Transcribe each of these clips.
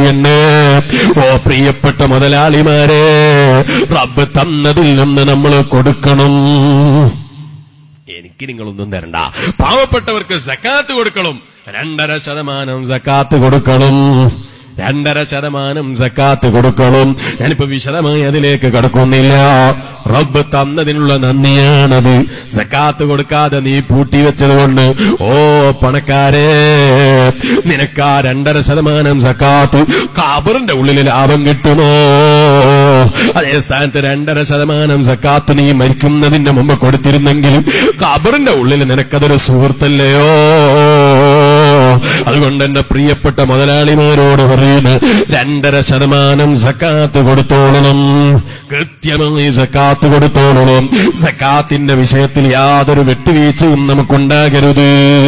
കഴിയണ്ടേ ഓ പ്രിയപ്പെട്ട മുതലാളിമാരെ റബ്ബ് തന്നതിൽ നിന്ന് നമ്മൾ കൊടുക്കണം എനിക്ക് നിങ്ങളൊന്നും തരണ്ട പാവപ്പെട്ടവർക്ക് സക്കാത്ത് കൊടുക്കണം രണ്ടര ശതമാനം സക്കാത്ത് കൊടുക്കണം രണ്ടര ശതമാനം സക്കാത്ത് കൊടുക്കണം ഞാനിപ്പോ വിശദമായി അതിലേക്ക് കടക്കുന്നില്ല റബ്ബ് തന്നതിനുള്ള നന്ദിയാണത് സക്കാത്ത് കൊടുക്കാതെ നീ പൂട്ടിവെച്ചത് കൊണ്ട് ഓ പണക്കാരെ നിനക്ക് ആ രണ്ടര ശതമാനം സക്കാത്ത് കാബറിന്റെ ഉള്ളിൽ ലാഭം കിട്ടുമോ അതേ സ്ഥാനത്ത് രണ്ടര ശതമാനം സക്കാത്ത് നീ മരിക്കുന്നതിന്റെ മുമ്പ് കൊടുത്തിരുന്നെങ്കിലും കബറിന്റെ ഉള്ളിൽ നിനക്കതൊരു സുഹൃത്തല്ലയോ അതുകൊണ്ട് എന്റെ പ്രിയപ്പെട്ട മുതലാളിമാരോട് പറയുന്നു രണ്ടര ശതമാനം സക്കാത്ത് കൊടുത്തോളണം കൃത്യമായി സക്കാത്ത് കൊടുത്തോളണം സക്കാത്തിന്റെ വിഷയത്തിൽ യാതൊരു വെട്ടുവീഴ്ചയും നമുക്കുണ്ടാകരുത്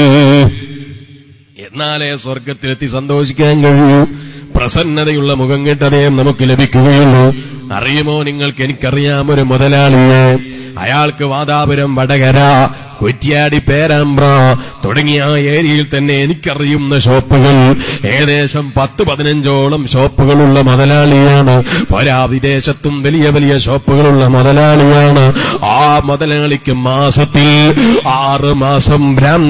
എന്നാലേ സ്വർഗത്തിലെത്തി സന്തോഷിക്കാൻ കഴിയൂ പ്രസന്നതയുള്ള മുഖം കെട്ടതേം നമുക്ക് ലഭിക്കുകയുള്ളൂ അറിയുമോ നിങ്ങൾക്ക് എനിക്കറിയാം ഒരു മുതലാളിയെ അയാൾക്ക് വാതാപുരം വടകര കുറ്റ്യാടി പേരാമ്പ്ര തുടങ്ങിയ ആ ഏരിയയിൽ തന്നെ എനിക്കറിയുന്ന ഷോപ്പുകൾ ഏകദേശം പത്ത് പതിനഞ്ചോളം ഷോപ്പുകളുള്ള മുതലാളിയാണ് പോരാ വിദേശത്തും വലിയ വലിയ ഷോപ്പുകളുള്ള മുതലാളിയാണ് ആ മുതലാളിക്ക് മാസത്തിൽ ആറ് മാസം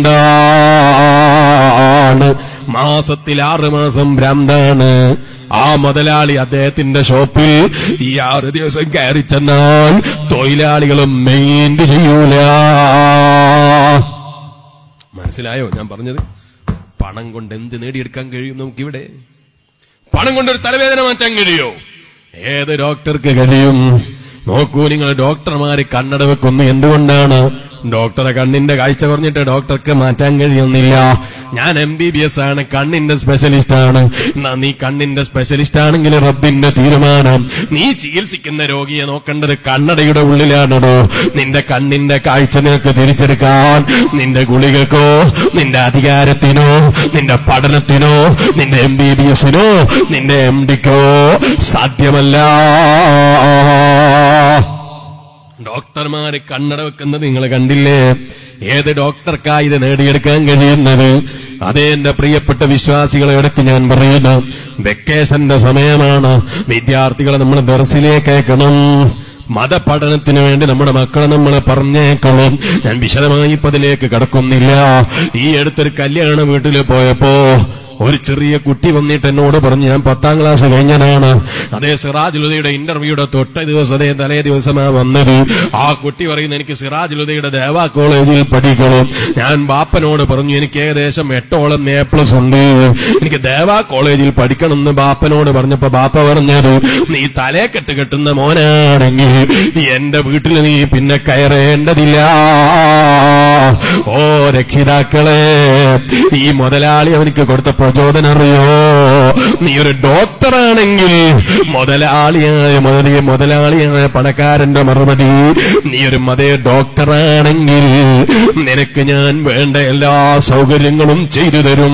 ഭ്രാന്താണ് മാസത്തിൽ ആറ് മാസം ഭ്രാന്താണ് ആ മുതലാളി അദ്ദേഹത്തിന്റെ ഷോപ്പിൽ ഈ ആറ് ദിവസം കയറി ചെന്നാൽ തൊഴിലാളികളും മെയിൻറ്റ് ചെയ്യൂല മനസ്സിലായോ ഞാൻ പറഞ്ഞത് പണം കൊണ്ട് എന്ത് നേടിയെടുക്കാൻ കഴിയും നമുക്കിവിടെ പണം കൊണ്ട് ഒരു തലവേദന മാറ്റാൻ കഴിയോ ഏത് ഡോക്ടർക്ക് കഴിയും നോക്കൂ നിങ്ങൾ ഡോക്ടർമാര് കണ്ണട വെക്കുന്നു എന്തുകൊണ്ടാണ് ഡോക്ടറെ കണ്ണിന്റെ കാഴ്ച കുറഞ്ഞിട്ട് ഡോക്ടർക്ക് മാറ്റാൻ കഴിയുന്നില്ല ഞാൻ എം ബി ബി എസ് ആണ് കണ്ണിന്റെ സ്പെഷ്യലിസ്റ്റ് ആണ് എന്നാ നീ കണ്ണിന്റെ സ്പെഷ്യലിസ്റ്റ് ആണെങ്കിൽ റബ്ബിന്റെ തീരുമാനം നീ ചികിത്സിക്കുന്ന രോഗിയെ നോക്കേണ്ടത് കണ്ണടയുടെ ഉള്ളിലാണോ നിന്റെ കണ്ണിന്റെ കാഴ്ച നിനക്ക് തിരിച്ചെടുക്കാൻ നിന്റെ ഗുളികക്കോ നിന്റെ അധികാരത്തിനോ നിന്റെ പഠനത്തിനോ നിന്റെ എം ബി ബി എസിനോ നിന്റെ എം ഡിക്കോ സാധ്യമല്ല ഡോക്ടർമാര് കണ്ണട വെക്കുന്നത് നിങ്ങൾ കണ്ടില്ലേ ഏത് ഡോക്ടർക്കാ ഇത് നേടിയെടുക്കാൻ കഴിയുന്നത് അതേ എന്റെ പ്രിയപ്പെട്ട വിശ്വാസികളെ എടുത്ത് ഞാൻ പറയുന്നു വെക്കേഷന്റെ സമയമാണ് വിദ്യാർത്ഥികളെ നമ്മൾ ദർസിലേക്ക് അയക്കണം മതപഠനത്തിന് വേണ്ടി നമ്മുടെ മക്കളെ നമ്മൾ പറഞ്ഞേക്കണം ഞാൻ വിശദമായി ഇപ്പൊ അതിലേക്ക് കടക്കുന്നില്ല ഈ അടുത്തൊരു കല്യാണ വീട്ടിൽ പോയപ്പോ ഒരു ചെറിയ കുട്ടി വന്നിട്ട് എന്നോട് പറഞ്ഞു ഞാൻ പത്താം ക്ലാസ് കഴിഞ്ഞതാണ് അതേ സിറാജുലുദയുടെ ഇന്റർവ്യൂയുടെ തൊട്ട ദിവസം അതേ തലേ ദിവസമാ വന്നത് ആ കുട്ടി പറയുന്നു എനിക്ക് സിറാജുലുദയുടെ ദേവാ കോളേജിൽ പഠിക്കണം ഞാൻ ബാപ്പനോട് പറഞ്ഞു എനിക്ക് ഏകദേശം എട്ടോളം എ പ്ലസ് ഉണ്ട് എനിക്ക് ദേവാ കോളേജിൽ പഠിക്കണം എന്ന് ബാപ്പനോട് പറഞ്ഞപ്പോ ബാപ്പ പറഞ്ഞത് നീ തലേ കെട്ട് കെട്ടുന്ന മോനാണെങ്കിൽ എന്റെ വീട്ടിൽ നീ പിന്നെ കയറേണ്ടതില്ല ഓ രക്ഷിതാക്കളെ ഈ മുതലാളി അവനിക്ക് കൊടുത്ത പ്രചോദനം അറിയോ നീ ഒരു ഡോക്ടറാണെങ്കിൽ മുതലാളിയായ മുതലി മുതലാളിയായ പണക്കാരന്റെ മറുപടി നീ ഒരു മതേ ഡോക്ടറാണെങ്കിൽ നിനക്ക് ഞാൻ വേണ്ട എല്ലാ സൗകര്യങ്ങളും ചെയ്തു തരും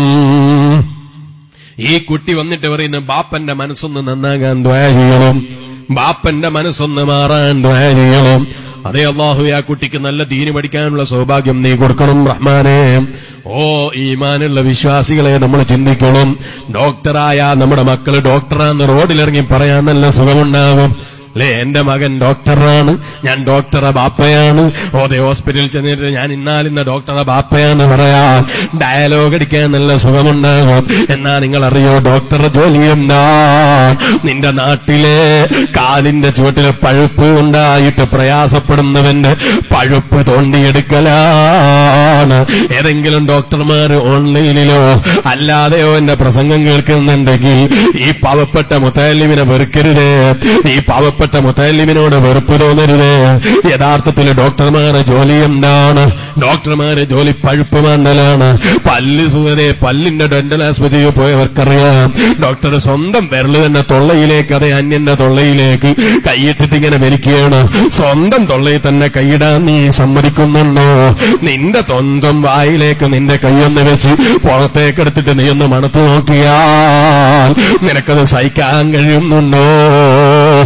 ഈ കുട്ടി വന്നിട്ട് പറയുന്ന ബാപ്പന്റെ മനസ്സൊന്ന് നന്നാകാൻ ദ്വയ ചെയ്യണം ബാപ്പന്റെ മനസ്സൊന്ന് മാറാൻ ദ്വയ ചെയ്യണം അതേ അള്ളാഹു ആ കുട്ടിക്ക് നല്ല ദീന് പഠിക്കാനുള്ള സൗഭാഗ്യം നീ കൊടുക്കണം റഹ്മാനെ ഓ ഈമാനുള്ള വിശ്വാസികളെ നമ്മൾ ചിന്തിക്കണം ഡോക്ടറായ നമ്മുടെ മക്കള് ഡോക്ടറാന്ന് റോഡിലിറങ്ങി പറയാൻ നല്ല സുഖമുണ്ടാകും അല്ലേ എന്റെ മകൻ ഡോക്ടറാണ് ഞാൻ ഡോക്ടറെ ബാപ്പയാണ് ഓതേ ഹോസ്പിറ്റലിൽ ചെന്നിട്ട് ഞാൻ ഇന്നാലിന്ന ഡോക്ടറെ ബാപ്പയാന്ന് പറയാൻ ഡയലോഗ് അടിക്കാൻ നല്ല സുഖമുണ്ടാകും എന്നാ നിങ്ങൾ അറിയോ ഡോക്ടറെ ജോലി എന്താ നിന്റെ നാട്ടിലെ കാലിന്റെ ചുവട്ടിൽ പഴുപ്പ് ഉണ്ടായിട്ട് പ്രയാസപ്പെടുന്നവന്റെ പഴുപ്പ് തോണ്ടിയെടുക്കലാണ് ഏതെങ്കിലും ഡോക്ടർമാർ ഓൺലൈനിലോ അല്ലാതെയോ എന്റെ പ്രസംഗം കേൾക്കുന്നുണ്ടെങ്കിൽ ഈ പാവപ്പെട്ട മുത്തല്ലിമിനെ വെറുക്കരുത് ഈ പാവപ്പെട്ട മുത്തല്ലിമിനോട് വെറുപ്പ് തോന്നരുത് യഥാർത്ഥത്തിൽ ഡോക്ടർമാരെ ജോലി എന്താണ് ഡോക്ടർമാരെ ജോലി പഴുപ്പ് മണ്ടലാണ് പല്ല് സുഖതെ പല്ലിന്റെ ഡെന്റൽ ആസ്പത്രിയിൽ പോയവർക്കറിയാം ഡോക്ടർ സ്വന്തം വിരല് തന്നെ തൊള്ളയിലേക്ക് അതേ അന്യന്റെ തൊള്ളയിലേക്ക് കൈയിട്ടിട്ട് ഇങ്ങനെ വലിക്കുകയാണ് സ്വന്തം തൊള്ളയിൽ തന്നെ കൈയിടാൻ നീ സമ്മതിക്കുന്നുണ്ടോ നിന്റെ സ്വന്തം വായിലേക്ക് നിന്റെ കൈയൊന്ന് വെച്ച് പുറത്തേക്ക് എടുത്തിട്ട് നീ ഒന്ന് മണത്ത് നോക്കിയാൽ നിനക്കത് സഹിക്കാൻ കഴിയുന്നുണ്ടോ എന്ന്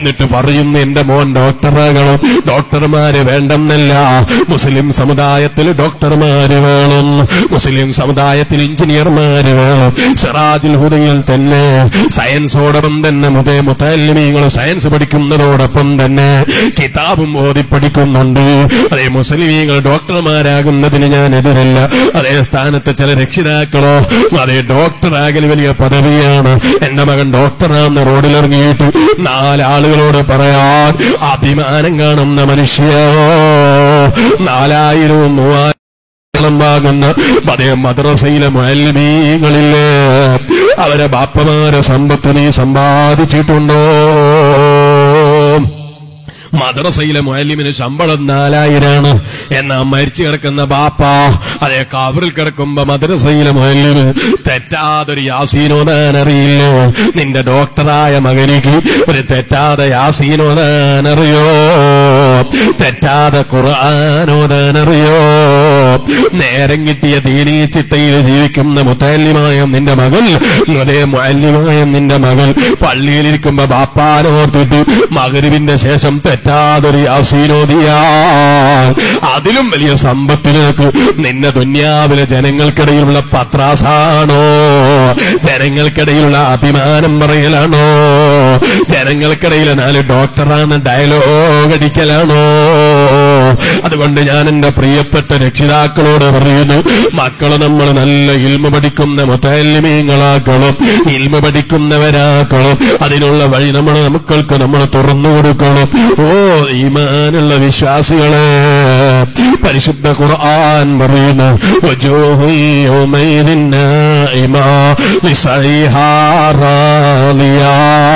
എന്നിട്ട് പറയുന്നു എന്റെ മോൻ ഡോക്ടറാകണം ഡോക്ടർമാര് വേണ്ടെന്നല്ല മുസ്ലിം സമുദായത്തിൽ ഡോക്ടർമാര് വേണം മുസ്ലിം സമുദായത്തിൽ എഞ്ചിനീയർമാര് വേണം സിറാജുൽ ഹുദയിൽ തന്നെ സയൻസോടൊപ്പം തന്നെ മുതേ മുത്തല്ലിമീങ്ങൾ സയൻസ് പഠിക്കുന്നതോടൊപ്പം തന്നെ കിതാബും ഓതി പഠിക്കുന്നുണ്ട് അതേ മുസ്ലിമീങ്ങൾ ഡോക്ടർമാരാകുന്നതിന് ഞാൻ എതിരല്ല അതേ സ്ഥാനത്ത് ചില രക്ഷിതാക്കളോ അതേ ഡോക്ടറാകൽ വലിയ പദവിയാണ് എന്റെ മകൻ ഡോക്ടറാണെന്ന് റോഡിലിറങ്ങിയിട്ട് നാലാളുകളോട് പറയാൻ അഭിമാനം കാണുന്ന മനുഷ്യ നാലായിരവും മൂവായിരം ആകുന്ന അതേ മദ്രസയിലെ മൽമീങ്ങളില്ലേ അവരെ ബാപ്പമാരെ സമ്പത്ത് നീ സമ്പാദിച്ചിട്ടുണ്ടോ മദ്രസയിലെ മുഅല്ലിമിന് ശമ്പളം നാലായിരാണ് എന്നാ മരിച്ചു കിടക്കുന്ന ബാപ്പ അതേ കബറിൽ കിടക്കുമ്പോ മദ്രസയിലെ മുഅല്ലിന് തെറ്റാതൊരു യാസീനോദാൻ അറിയില്ലോ നിന്റെ ഡോക്ടറായ മകനിക്ക് ഒരു തെറ്റാതെ യാസീനോദാൻ അറിയോ തെറ്റാതെ ഖുർആാനോദാൻ അറിയോ നേരം കിട്ടിയ ദീനീ ചിട്ടയിൽ ജീവിക്കുന്ന മുത്തല്യമായ നിന്റെ മകൾ അതേ മുഅല്ലിമായ നിന്റെ മകൾ പള്ളിയിലിരിക്കുമ്പോ ബാപ്പാനോർത്തിട്ട് മകരുവിന്റെ ശേഷം തെറ്റാതൊരു യാസീനോദിയാൽ അതിലും വലിയ സമ്പത്തിലേക്ക് നിന്നെ ദുന്യാവിലെ ജനങ്ങൾക്കിടയിലുള്ള പത്രാസാണോ ജനങ്ങൾക്കിടയിലുള്ള അഭിമാനം പറയലാണോ ജനങ്ങൾക്കിടയിൽ നാല് ഡോക്ടറാണ് ഡയലോഗ് അടിക്കലാണോ അതുകൊണ്ട് ഞാൻ എന്റെ പ്രിയപ്പെട്ട രക്ഷിതാക്കളോട് പറയുന്നു മക്കള് നമ്മൾ നല്ല ഇൽമ പഠിക്കുന്ന മുത്തല്യമീങ്ങളാക്കളും ഇൽമ പഠിക്കുന്നവരാക്കളും അതിനുള്ള വഴി നമ്മൾ മക്കൾക്ക് നമ്മൾ തുറന്നു കൊടുക്കണം ഓ ഈമാനുള്ള വിശ്വാസികളെ പരിശുദ്ധ ഖുർആൻ പറയുന്നു വജൂഹു യൗമൈദിൻ നാഇമാ ലിസൈഹാ റാളിയാ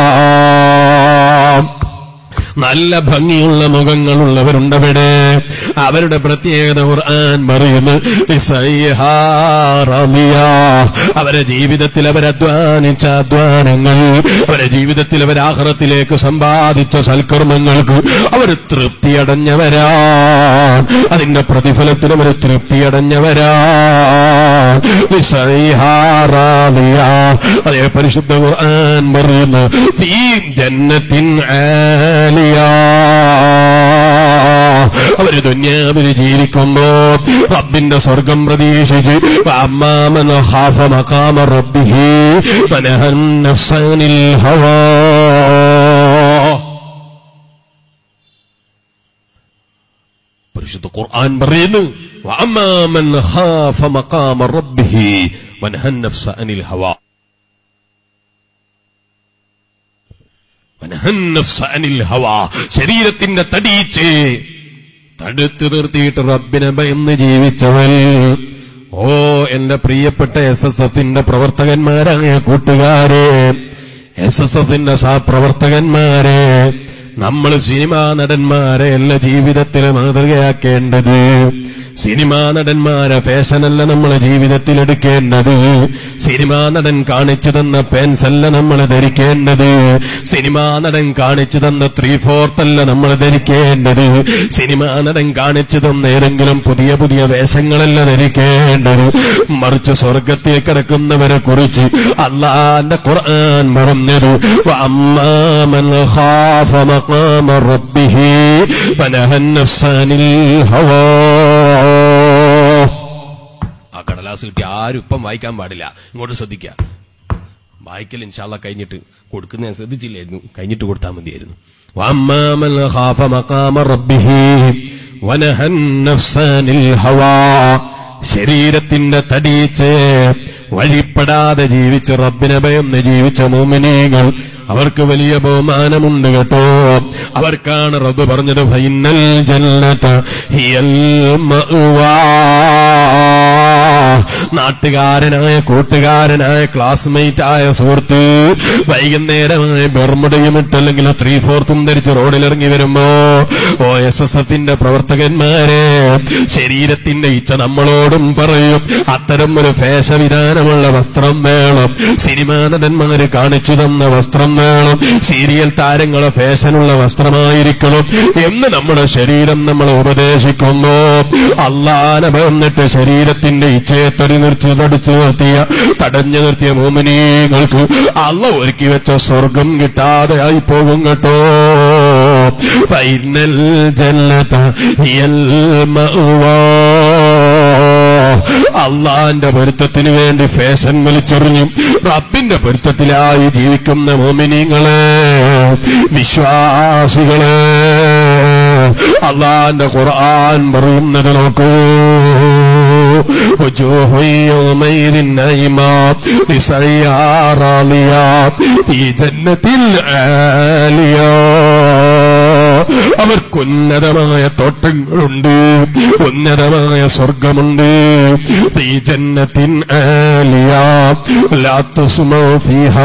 നല്ല ഭംഗിയുള്ള മുഖങ്ങളുള്ളവരുണ്ടവിടെ അവരുടെ പ്രത്യേകത ഖുർആൻ പറയുന്നു ഇസൈഹാ റളിയാ. അവരെ ജീവിതത്തിൽ അവരധ്വാനിച്ച അധ്വാനങ്ങൾ അവരെ ജീവിതത്തിൽ അവർ ആഹ്റത്തിലേക്ക് സമ്പാദിച്ച സൽക്കർമ്മങ്ങൾക്ക് അവർ തൃപ്തിയടഞ്ഞവരാ അതിന്റെ പ്രതിഫലത്തിൽ അവർ തൃപ്തിയടഞ്ഞവരാ ഇസൈഹാ റളിയാ. അതേ പരിശുദ്ധ ഖുർആൻ പറയുന്നു ഫീ ജന്നത്തിൻ ആലിയ അവര് ദുന്യാവിൽ ജീവിക്കുമ്പോ റബ്ബിന്റെ സ്വർഗം പ്രതീക്ഷിച്ച് അമ്മാമൻ ഖാഫ മഖാമ റബ്ബിഹി വനഹൻ നഫ്സനിൽ ഹവാ പരിശുദ്ധ ഖുർആൻ പറയുന്നു വഅമ്മാമൻ ഖാഫ മഖാമ റബ്ബിഹി വനഹൻ നഫ്സ അനിൽ ഹവാ വനഹൻ നഫ്സ അനിൽ ഹവാ ശരീരത്തിന്റെ തടീച്ച് തടുത്തു നിർത്തിയിട്ട് റബ്ബിനെ ഭയന്ന് ജീവിച്ചവൻ ഓ എന്റെ പ്രിയപ്പെട്ട എസ് എസ് എഫിന്റെ പ്രവർത്തകന്മാരായ കൂട്ടുകാരെ എസ് എസ് എഫിന്റെ സഹപ്രവർത്തകന്മാരെ നമ്മൾ സിനിമാ നടന്മാരെ എല്ലാ ജീവിതത്തിൽ മാതൃകയാക്കേണ്ടത് സിനിമാ നടന്മാരെ ഫാഷനല്ല നമ്മളെ ജീവിതത്തിൽ എടുക്കേണ്ടത് സിനിമാ നടൻ കാണിച്ചു തന്ന പെൻസല്ല നമ്മൾ ധരിക്കേണ്ടത് സിനിമാ നടൻ കാണിച്ചു തന്ന ത്രീ ഫോർത്ത് അല്ല നമ്മൾ ധരിക്കേണ്ടത് സിനിമാ നടൻ കാണിച്ചു തന്ന ഏതെങ്കിലും പുതിയ പുതിയ വേഷങ്ങളല്ല ധരിക്കേണ്ടത് മറിച്ച് സ്വർഗത്തിൽ കിടക്കുന്നവരെ കുറിച്ച് അള്ളാന്റെ ഖുർആൻ പറഞ്ഞത് അമ്മാമൻ ഖാഫ മഖാമ റബ്ബിഹി ഫനഹൻ നഫ്സാനിൽ ഹവാ ആ കടലാസ് കിട്ടി ആരും ഇപ്പം വായിക്കാൻ പാടില്ല ഇങ്ങോട്ട് ശ്രദ്ധിക്കുക വായിക്കൽ ഇൻഷാല്ല കഴിഞ്ഞിട്ട് കൊടുക്കുന്ന ഞാൻ ശ്രദ്ധിച്ചില്ലായിരുന്നു കഴിഞ്ഞിട്ട് കൊടുത്താൽ മതിയായിരുന്നു വമ്മാമൻ ഖാഫ മഖാമ റബ്ബിഹി വനഹൻ നഫ്സാനിൽ ഹവാ ശരീരത്തിന്റെ തടീച്ച് വഴിപ്പെടാതെ ജീവിച്ച് റബ്ബിനെ ഭയന്ന് ജീവിച്ച മോമിനീകൾ അവർക്ക് വലിയ ബഹുമാനമുണ്ട് കേട്ടോ അവർക്കാണ് റബ്ബ് പറഞ്ഞത് ഫൈനൽ ജന്നത ഹിയൽ മഅ്വാ നാട്ടുകാരനായ കൂട്ടുകാരനായ ക്ലാസ്മേറ്റ് ആയ സുഹൃത്ത് വൈകുന്നേരമായ ബെർമുടയും ഇട്ടല്ലെങ്കിൽ ത്രീ ഫോർത്തും ധരിച്ച് റോഡിലിറങ്ങി വരുമ്പോ ഓ എസ് എസ് എഫിന്റെ പ്രവർത്തകന്മാരെ ശരീരത്തിന്റെ ഇച്ഛ നമ്മളോടും പറയും അത്തരം ഒരു വേഷവിധാനമുള്ള വസ്ത്രം വേണം സിനിമാ നടന്മാര് കാണിച്ചു തന്ന വസ്ത്രം വേണം സീരിയൽ താരങ്ങളെ ഫാഷനുള്ള വസ്ത്രമായിരിക്കണം എന്ന് നമ്മുടെ ശരീരം നമ്മൾ ഉപദേശിക്കുന്നു അള്ളാനെ വന്നിട്ട് ശരീരത്തിന്റെ ഇച്ഛ വീഴ്ചയെ നിർത്തി തടിച്ചു നിർത്തിയ തടഞ്ഞു നിർത്തിയ മോമിനീങ്ങൾക്ക് അള്ള ഒരുക്കി വെച്ച സ്വർഗം കിട്ടാതെ ആയി പോകും കേട്ടോ ഫൈനൽ ജന്നത ഹിയൽ മഅ്വാ. അള്ളാന്റെ പൊരുത്തത്തിന് വേണ്ടി ഫാഷൻ വലിച്ചെറിഞ്ഞും റബ്ബിന്റെ പൊരുത്തത്തിലായി ജീവിക്കുന്ന മോമിനിങ്ങളെ വിശ്വാസികളെ അള്ളാന്റെ ഖുർആൻ പറയുന്നത് നോക്കൂ وجوه يومئذ نعيمة لسعيها راضية في جنة عالية അവർക്കുന്നതമായ തോട്ടങ്ങളുണ്ട് ഉന്നതമായ സ്വർഗമുണ്ട് ഈ ജന്നത്തിൻ ആലിയ ലാ തസ്മഉ ഫീഹാ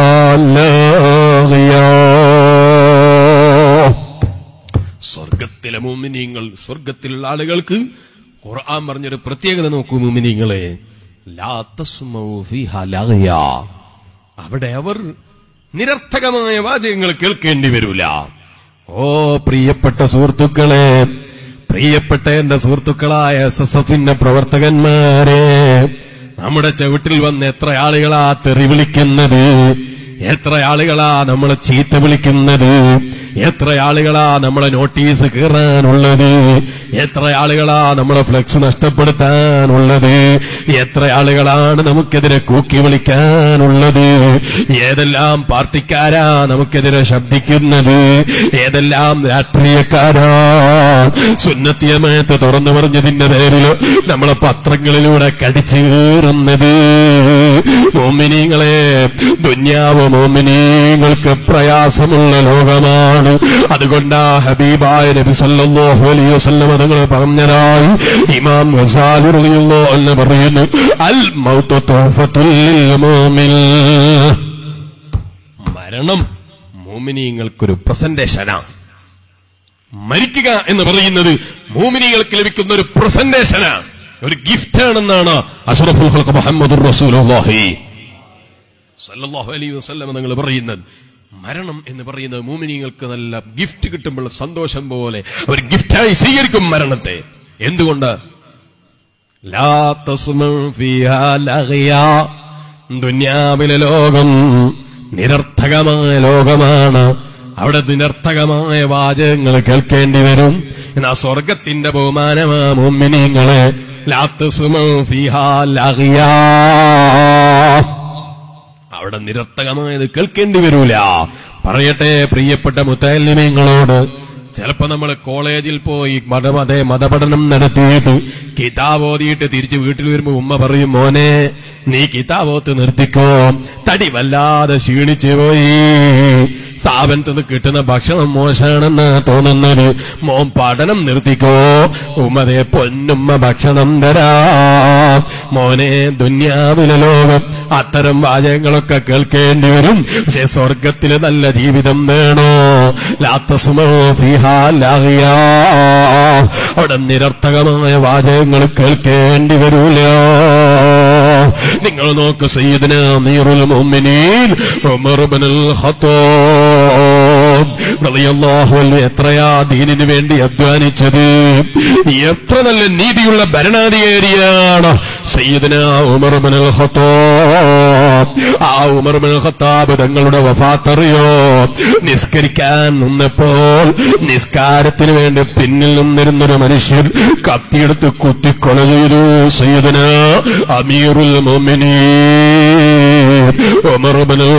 ലാഗിയ സ്വർഗത്തിലെ മുമിനീങ്ങൾ സ്വർഗത്തിലുള്ള ആളുകൾക്ക് ഖുർആൻ പറഞ്ഞൊരു പ്രത്യേകത നോക്കൂ മുമിനീങ്ങളെ ലാ തസ്മഉ ഫീഹാ ലഗ്യ. അവിടെ അവർ നിരർത്ഥകമായ വാചകങ്ങൾ കേൾക്കേണ്ടി വരൂല ഓ പ്രിയപ്പെട്ട സുഹൃത്തുക്കളെ പ്രിയപ്പെട്ട എന്റെ സുഹൃത്തുക്കളായ എസ് എസ് എഫിന്റെ പ്രവർത്തകന്മാരെ നമ്മുടെ ചവിട്ടിൽ വന്ന് എത്ര ആളുകളാ തെറി വിളിക്കുന്നത് എത്ര ആളുകളാ നമ്മളെ ചീത്ത വിളിക്കുന്നത് എത്ര ആളുകളാ നമ്മളെ നോട്ടീസ് കീറാനുള്ളത് എത്ര ആളുകളാ നമ്മളെ ഫ്ലെക്സ് നഷ്ടപ്പെടുത്താനുള്ളത് എത്ര ആളുകളാണ് നമുക്കെതിരെ കൂക്കി വിളിക്കാനുള്ളത് ഏതെല്ലാം പാർട്ടിക്കാരാ നമുക്കെതിരെ ശബ്ദിക്കുന്നത് ഏതെല്ലാം രാഷ്ട്രീയക്കാരാ സുന്നത്തിയമയത്ത് തുറന്നു പറഞ്ഞതിന്റെ പേരിൽ നമ്മളെ പത്രങ്ങളിലൂടെ കടിച്ചു കീറുന്നത് മോമിനിങ്ങളെ ദുന്യാവ് മോമിനിങ്ങൾക്ക് പ്രയാസമുള്ള ലോകമാണ് അതുകൊണ്ടാ ഹബീബായ നബി സല്ലല്ലാഹു അലൈഹി വസല്ലം തങ്ങൾ പറഞ്ഞതായി ഇമാം ഗസാലി റളിയല്ലാഹു അൻഹു പറയുന്നു അൽ മൗതു തുഹഫത്തുൽ ലിൽ മുഅ്മിൻ മരണം മോമിനിങ്ങൾക്കൊരു പ്രസന്റേഷനാണ് മരിക്കുക എന്ന് പറയുന്നത് മോമിനികൾക്ക് ലഭിക്കുന്ന ഒരു പ്രസന്റേഷനാണ് ഒരു ഗിഫ്റ്റാണെന്നാണ് അഷറഫുൽ ഖൽഖ് മുഹമ്മദുർ റസൂലുള്ളാഹി സല്ലല്ലാഹു അലൈഹി വസല്ലം നിങ്ങൾ പറയുന്നത് മരണം എന്ന് പറയുന്നത് മൂമിനിങ്ങൾക്ക് നല്ല ഗിഫ്റ്റ് കിട്ടുമ്പോൾ സന്തോഷം പോലെ ഒരു ഗിഫ്റ്റായി സ്വീകരിക്കും മരണത്തെ എന്തുകൊണ്ട് ലാ തസ്മഉ ഫീഹാ ലഗ്യ. ദുന്യാവിലെ ലോകം നിരർത്ഥകമായ ലോകമാണ് അവിടെ നിരർത്ഥകമായ വാചകങ്ങൾ കേൾക്കേണ്ടി വരും എന്നാ സ്വർഗത്തിന്റെ ബഹുമാനമാ മുമ്മിനിങ്ങളെ ലാ തസ്മഉ ഫീഹാ ലഗ്യ. അവിടെ നിരർത്ഥകമായത് കേൾക്കേണ്ടി വരൂല പറയട്ടെ പ്രിയപ്പെട്ട മുത്തല്ലിമീങ്ങളോട് ചിലപ്പോ നമ്മൾ കോളേജിൽ പോയി മതമതേ മതപഠനം നടത്തിയിട്ട് കിതാബ് ഓതിയിട്ട് തിരിച്ച് വീട്ടിൽ വരുമ്പോ ഉമ്മ പറയും മോനെ നീ കിതാബോത്ത് നിർത്തിക്കോ തടി വല്ലാതെ ക്ഷീണിച്ചു പോയി സ്ഥാപനത്തിൽ നിന്ന് കിട്ടുന്ന ഭക്ഷണം മോശമാണെന്ന് തോന്നുന്നത് മോൻ പഠനം നിർത്തിക്കോ ഉമ്മതേ പൊന്നുമ്മ ഭക്ഷണം തരാം മോനെ ദുന്യാവിലെ ലോകം അത്തരം വാചകങ്ങളൊക്കെ കേൾക്കേണ്ടി വരും പക്ഷെ സ്വർഗത്തില് നല്ല ജീവിതം വേണോ ലാത്തസുമോ ഫിഹാ ലാഹിയാ അവിടെ നിരർത്ഥകമായ വാചകങ്ങൾ കേൾക്കേണ്ടി വരൂല നിങ്ങൾ നോക്ക് സയ്യിദിന അമീറുൽ മുഅ്മിനീൻ ഉമർ ഇബ്നുൽ ഖത്താബ് റളിയല്ലാഹു അൻഹു എത്രയാ ദീനിനു വേണ്ടി അധ്വാനിച്ചത് എത്ര നല്ല നീതിയുള്ള ഭരണാധികാരിയാണ് സയ്യിദിന ഉമർ ഇബ്നുൽ ഖത്താബ് ആ ഉമർ ഇബ്നുൽ ഖത്താബ് തങ്ങളുടെ വഫാത്തറിയോ നിസ്കരിക്കാൻ നിന്നപ്പോൾ നിസ്കാരത്തിന് വേണ്ടി പിന്നിൽ നിന്നിരുന്നൊരു മനുഷ്യൻ കത്തിയെടുത്ത് കുത്തിക്കൊല ചെയ്തു സയ്യിദിന അമീറുൽ മുഅ്മിനീൻ ഉമർ ഇബ്നുൽ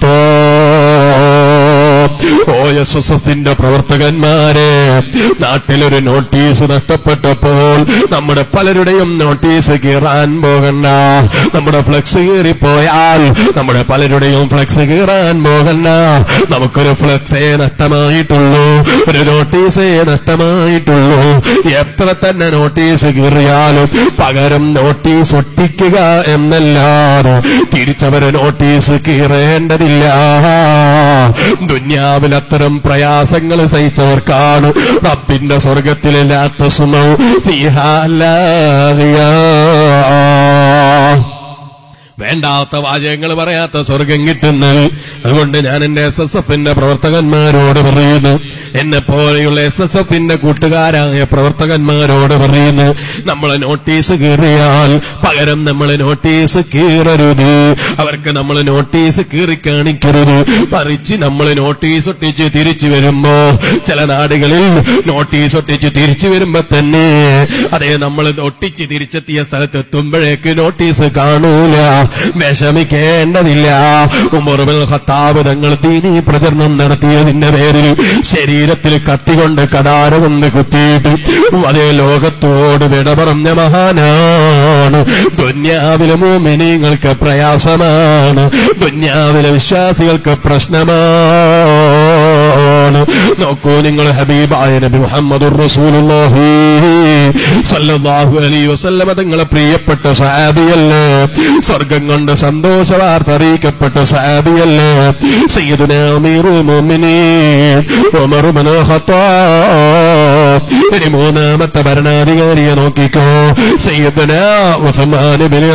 ഖത്താബ് ഓ എസ് എസ് എഫിന്റെ പ്രവർത്തകന്മാരെ നാട്ടിലൊരു നോട്ടീസ് നഷ്ടപ്പെട്ടപ്പോൾ നമ്മുടെ പലരുടെയും നോട്ടീസ് കീറാൻ പോകണ്ട നമ്മുടെ ഫ്ലെക്സ് കീറിപ്പോയാൽ നമ്മുടെ പലരുടെയും ഫ്ലെക്സ് കീറാൻ പോകണ്ട നമുക്കൊരു ഫ്ലെക്സേ നഷ്ടമായിട്ടുള്ളൂ ഒരു നോട്ടീസേ നഷ്ടമായിട്ടുള്ളൂ എത്ര തന്നെ നോട്ടീസ് കീറിയാലും പകരം നോട്ടീസ് ഒട്ടിക്കുക എന്നല്ലാതെ തിരിച്ചവരെ നോട്ടീസ് കീറേണ്ടതില്ല ദുന്യാവിൽ അത്തരം പ്രയാസങ്ങൾ സഹിച്ചവർക്കാണ് റബ്ബിന്റെ സ്വർഗത്തിലില്ലാത്ത സുമൗ വേണ്ടാത്ത വാചകങ്ങൾ പറയാത്ത സ്വർഗം കിട്ടുന്നത് അതുകൊണ്ട് ഞാൻ എന്റെ എസ് എസ് എഫിന്റെ പ്രവർത്തകന്മാരോട് പറയുന്നു എന്നെ പോലെയുള്ള എസ് എസ് എഫിന്റെ കൂട്ടുകാരായ പ്രവർത്തകന്മാരോട് പറയുന്നു നമ്മളെ നോട്ടീസ് കീറിയാൽ പകരം നമ്മളെ നോട്ടീസ് കീറരുത് അവർക്ക് നമ്മൾ നോട്ടീസ് കീറി കാണിക്കരുത് പറിച്ച് നമ്മൾ നോട്ടീസ് ഒട്ടിച്ച് തിരിച്ചു വരുമ്പോ ചില നാടുകളിൽ നോട്ടീസ് ഒട്ടിച്ച് തിരിച്ചു വരുമ്പോ തന്നെ അതേ നമ്മൾ ഒട്ടിച്ച് തിരിച്ചെത്തിയ സ്ഥലത്ത് എത്തുമ്പോഴേക്ക് നോട്ടീസ് കാണൂല വിഷമിക്കേണ്ടതില്ല ഉമറുബൽ ഖത്താബ് തങ്ങൾ ദീനി പ്രചരണം നടത്തിയതിന്റെ പേരിൽ ശരീരത്തിൽ കത്തികൊണ്ട് കടാര കൊണ്ട് കുത്തിയിട്ട് അതേ ലോകത്തോട് വിട പറഞ്ഞ മഹാനാണ് ദുന്യാവിലെ മോമിനിങ്ങൾക്ക് പ്രയാസമാണ് ദുന്യാവിലെ വിശ്വാസികൾക്ക് പ്രശ്നമാണ് നോക്കൂ നിങ്ങൾ ഹബീബായ നബി മുഹമ്മദ് റസൂലുള്ളാഹി സല്ലല്ലാഹു അലൈഹി വസല്ലമ തങ്ങളെ പ്രിയപ്പെട്ട സഹാബിയല്ലേ സ്വർഗം കൊണ്ട് സന്തോഷ വാർത്ത അറിയിക്കപ്പെട്ട സഹാബിയല്ലേ സയ്യിദുനാ അമീറുൽ മുഅ്മിനീൻ ഉമർ ഇബ്നു ഖത്താബ് ഇനി മൂന്നാമത്തെ ഭരണാധികാരിയെ നോക്കിക്കോ സയ്യിദുനാ ഉസ്മാൻ ഇബ്നു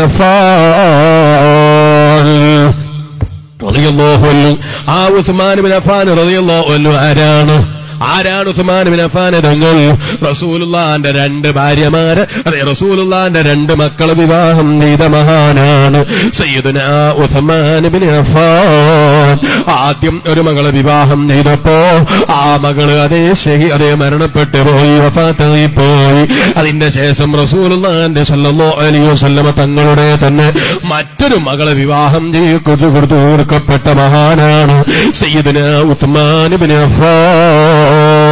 അഫ്ഫാൻ റളിയല്ലാഹു അൻഹു ആ ഉസ്മാൻ ഇബ്നു അഫ്ഫാൻ റളിയല്ലാഹു അൻഹു ആരാണ് ആരാണ് ഉസ്മാൻ ബിൻ അഫാൻ തങ്ങൾ റസൂലുള്ളാന്റെ രണ്ട് ഭാര്യമാര് അതെ റസൂലുള്ളാന്റെ രണ്ട് മക്കളെ വിവാഹം ചെയ്ത മഹാനാണ് സയ്യിദുന ഉസ്മാൻ ബിൻ അഫാൻ ആദ്യം ഒരു മകളെ വിവാഹം ചെയ്തപ്പോ ആ മകള് അതേ ശഹി അതേ മരണപ്പെട്ടു പോയി വഫാത്തായി പോയി അതിന്റെ ശേഷം റസൂലുള്ളാന്റെ സല്ലല്ലാഹു അലൈഹി വസല്ലമ തങ്ങളുടെ തന്നെ മറ്റൊരു മകളെ വിവാഹം ചെയ്ത് കൊടുത്തു കൊടുത്തു കൊടുക്കപ്പെട്ട മഹാനാണ് സയ്യിദുന ഉസ്മാൻ ബിൻ അഫാൻ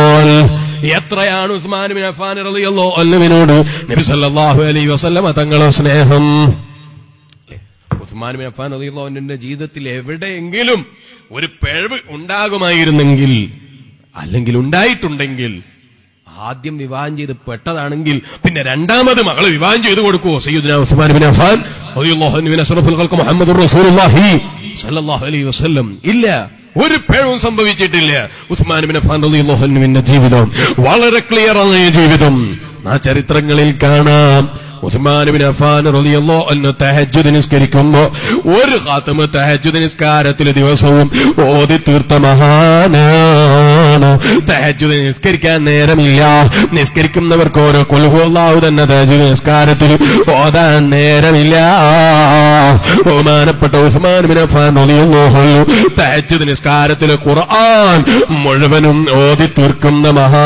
എത്രയാണ് ഉസ്മാൻ ബിൻ അഫാൻ റളിയല്ലാഹു അൻഹുവിനോട് നബി സല്ലല്ലാഹു അലൈഹി വസല്ലമ തങ്ങളെ സ്നേഹം ഉസ്മാൻ ബിൻ അഫാൻ റളിയല്ലാഹു അൻഹുവിന്റെ ജീവിതത്തിൽ എവിടെയെങ്കിലും ഒരു പിഴവ് ഉണ്ടാകുമായിരുന്നെങ്കിൽ അല്ലെങ്കിൽ ഉണ്ടായിട്ടുണ്ടെങ്കിൽ ആദ്യം വിവാഹം ചെയ്ത് പെട്ടതാണെങ്കിൽ പിന്നെ രണ്ടാമത് മകളെ വിവാഹം ചെയ്ത് കൊടുക്കുവോ സയ്യിദ്ന ഉസ്മാൻ ബിൻ അഫാൻ റളിയല്ലാഹു അൻഹു അഷ്റഫുൽ ഖൽഖ് മുഹമ്മദുർ റസൂലുള്ളാഹി സല്ലല്ലാഹു അലൈഹി വസല്ലം ഇല്ല ഒരു പിഴവും സംഭവിച്ചിട്ടില്ല ഉസ്മാൻ ബിൻ അഫാൻ റളിയല്ലാഹു അൻഹുവിന്റെ ജീവിതം വളരെ ക്ലിയറായ ജീവിതം ആ ചരിത്രങ്ങളിൽ കാണാം ഉസ്മാൻ ബിൻ അഫാൻ റളിയല്ലാഹു അൻഹു തഹജ്ജുദ് നിസ്കരിക്കുമ്പോൾ ഒരു ഖാത്തമ തഹജ്ജുദ് നിസ്കാരത്തിൽ ദിവസവും ഓതി തീർത്ത മഹാനാണ് തഹജ്ജുദ് നിസ്കരിക്കാൻ നേരമില്ല നിസ്കരിക്കുന്നവർക്ക് ഓരോ കൊൽഹുള്ളാഹു തന്നെ തഹജ്ജുദ് നിസ്കാരത്തിൽ ഓതാൻ നേരമില്ല ബഹുമാനപ്പെട്ട ഉസ്മാൻ ബിൻ അഫാൻ റളിയല്ലാഹു അൻഹു തഹജ്ജുദ് നിസ്കാരത്തിൽ ഖുർആൻ മുഴുവനും ഓതി തീർക്കുന്ന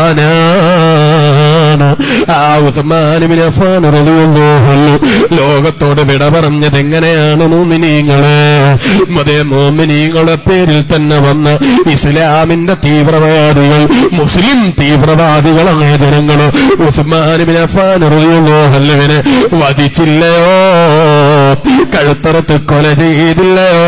മഹാനാണ് ആ ഉസ്മാൻ ബിൻ അഫാൻ റളിയല്ലാഹു അൻഹു ലോകത്തോട് വിട പറഞ്ഞത് എങ്ങനെയാണ് മോമിനീങ്ങള് അതേ മോമിനീങ്ങളുടെ പേരിൽ തന്നെ വന്ന ഇസ്ലാമിന്റെ തീവ്രവാദികൾ മുസ്ലിം തീവ്രവാദികളായ ജനങ്ങള് ഉസ്മാൻ ബിൻ അഫാൻ റളിയല്ലാഹു അൻഹുവിനെ വധിച്ചില്ലയോ കഴുത്തറത്ത് കൊല ചെയ്തില്ലയോ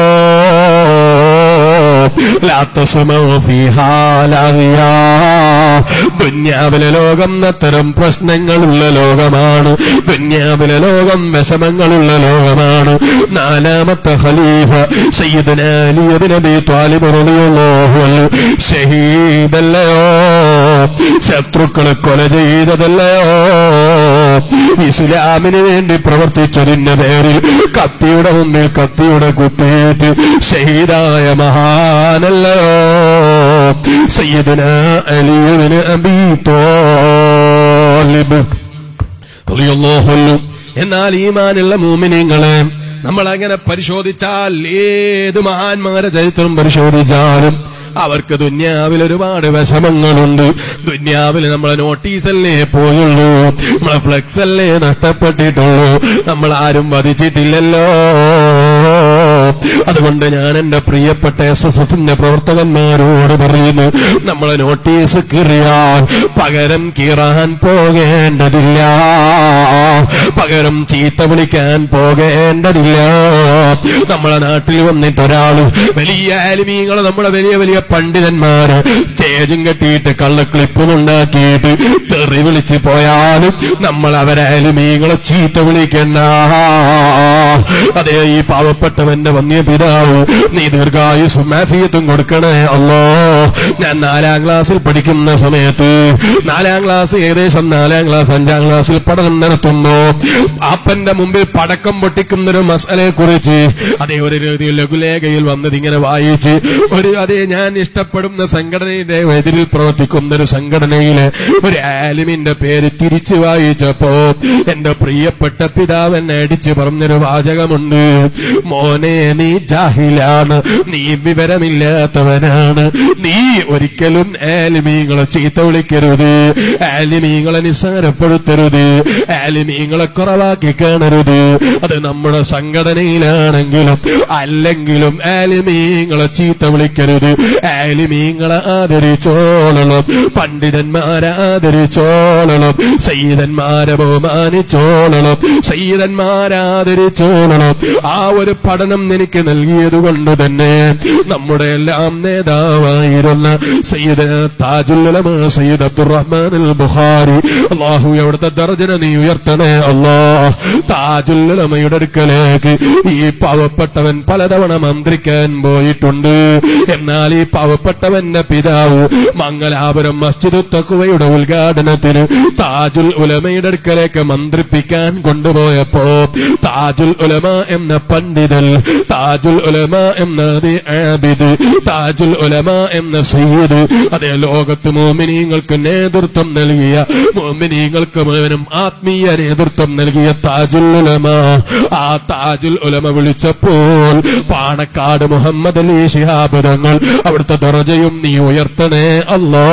ദുന്യാവിലെ ലോകം അത്തരം പ്രശ്നങ്ങളുള്ള ലോകമാണ് ദുന്യാവിലെ ലോകം വിഷമങ്ങളുള്ള ലോകമാണ് നാലാമത്തെ ഖലീഫ സയ്യിദുന അലി ഇബ്നു അബീ ത്വാലിബ് റളിയല്ലാഹു അൻഹു ഷഹീദല്ലയോ ശത്രുക്കളെ കൊല ചെയ്തതല്ലയോ ഇസ്ലാമിന് വേണ്ടി പ്രവർത്തിച്ചതിന്റെ പേരിൽ കത്തിയുടെ മുമ്പിൽ കത്തിയുടെ കുത്തേറ്റ് ഷഹീദായ മഹാനല്ലയോ സയ്യിദുന അലിയുവിന് അബീ ത്വാലിബ് റളിയല്ലാഹു അൻഹു എന്നാൽ ഈമാനുള്ള മൂമിനീങ്ങളെ നമ്മൾ അങ്ങനെ പരിശോധിച്ചാൽ ഏത് മഹാന്മാരെ ചരിത്രം പരിശോധിച്ചാലും അവർക്ക് ദുന്യാവിൽ ഒരുപാട് വിഷമങ്ങളുണ്ട് ദുന്യാവിൽ നമ്മളെ നോട്ടീസല്ലേ പോയുള്ളൂ നമ്മളെ ഫ്ലെക്സ് അല്ലേ നഷ്ടപ്പെട്ടിട്ടുള്ളൂ നമ്മൾ ആരും വധിച്ചിട്ടില്ലല്ലോ അതുകൊണ്ട് ഞാൻ എന്റെ പ്രിയപ്പെട്ട എസ് എസ് എഫിന്റെ പ്രവർത്തകന്മാരോട് പറയുന്നു നമ്മളെ നോട്ടീസ് കീറിയാൽ പകരം കീറാൻ പോകേണ്ടതില്ല പകരം ചീത്ത വിളിക്കാൻ പോകേണ്ടതില്ല നമ്മളെ നാട്ടിൽ വന്നിട്ട് ഒരാൾ വലിയ ആലിമീങ്ങൾ നമ്മുടെ വലിയ വലിയ പണ്ഡിതന്മാര് സ്റ്റേജും കെട്ടിയിട്ട് കള്ളക്ലിപ്പും ഉണ്ടാക്കിയിട്ട് തെറി വിളിച്ച് പോയാലും നമ്മൾ അവരെ ആലിമീങ്ങളെ ചീത്ത വിളിക്കണ്ട അതേ ഈ പാവപ്പെട്ടവന്റെ വന്യ പിതാവ് നീ ദീർഘായുസും മാഫിയത്തും കൊടുക്കണേ അല്ലോ ഞാൻ നാലാം ക്ലാസ്സിൽ പഠിക്കുന്ന സമയത്ത് നാലാം ക്ലാസ് ഏകദേശം നാലാം ക്ലാസ് അഞ്ചാം ക്ലാസ്സിൽ പഠനം നടത്തുമ്പോ അപ്പന്റെ മുമ്പിൽ പടക്കം പൊട്ടിക്കുന്നൊരു മസാലയെ കുറിച്ച് അതേ ഒരു രീതിയിൽ ലഘുലേഖയിൽ വന്നത് ഇങ്ങനെ വായിച്ച് ഒരു അതേ ഞാൻ ഇഷ്ടപ്പെടുന്ന സംഘടനയുടെ എതിരിൽ പ്രവർത്തിക്കുന്ന ഒരു സംഘടനയിലെ ഒരു ആലിമിന്റെ പേര് തിരിച്ചു വായിച്ചപ്പോ എന്റെ പ്രിയപ്പെട്ട പിതാവ് എന്നെ അടിച്ചു പറഞ്ഞൊരു വാചകമുണ്ട് മോനെ നീ ജാഹിലാണ് നീ വിവരമില്ലാത്തവനാണ് നീ ഒരിക്കലും ആലിമീങ്ങളെ ചീത്ത വിളിക്കരുത് ആലിമീങ്ങളെ നിസ്സാരപ്പെടുത്തരുത് ആലിമീങ്ങളെ കുറവാക്കി കാണരുത് അത് നമ്മുടെ സംഘടനയിലാണെങ്കിലും അല്ലെങ്കിലും ആലിമീങ്ങളെ ചീത്ത വിളിക്കരുത് ആലിമീങ്ങളെ ആദരിച്ചോളണം പണ്ഡിതന്മാരെ ആദരിച്ചോളണം സയ്യിദന്മാരെ ബഹുമാനിച്ചോളണം സയ്യിദന്മാരെ ആദരിച്ചോളണം ആ ഒരു പഠനം എനിക്ക് നൽകിയത് കൊണ്ട് തന്നെ നമ്മുടെ എല്ലാം നേതാവായിരുന്ന സയ്യിദ് താജുല്ലമ സയ്യിദ് അബ്ദുറഹ്മാൻ അൽ ബുഖാരി അള്ളാഹു അവിടുത്തെ ദർജന നീ ഉയർത്തണേ അല്ലാ താജുല്ലമയുടെ അടുക്കലേക്ക് ഈ പാവപ്പെട്ടവൻ പലതവണ മന്ത്രിക്കാൻ പോയിട്ടുണ്ട് എന്നാൽ ഈ പാവപ്പെട്ടവന്റെ പിതാവ് മംഗലാപുരം മസ്ജിദ് തക്കുവയുടെ ഉദ്ഘാടനത്തിന് താജുൽ ഉലമയുടെ അടുക്കലേക്ക് മന്ത്രിപ്പിക്കാൻ കൊണ്ടുപോയപ്പോ താജുൽ ഉലമ എന്ന പണ്ഡിതൻ താജുൽ ഉലമ എന്ന അതി ആബിദ് താജുൽ ഉലമ എന്ന സയ്യിദ് അതേ ലോകത്ത് മോമിനീങ്ങൾക്ക് നേതൃത്വം നൽകിയ മോമിനീങ്ങൾക്ക് മുഴുവനും ആത്മീയ നേതൃത്വം നൽകിയ താജുൽ ഉലമ ആ താജുൽ ഉലമ വിളിച്ചപ്പോൾ പാണക്കാട് മുഹമ്മദ് അലി ശിഹാബ് തങ്ങൾ അവിടുത്തെ ദറജയും നീ ഉയർത്തണേ അല്ലോ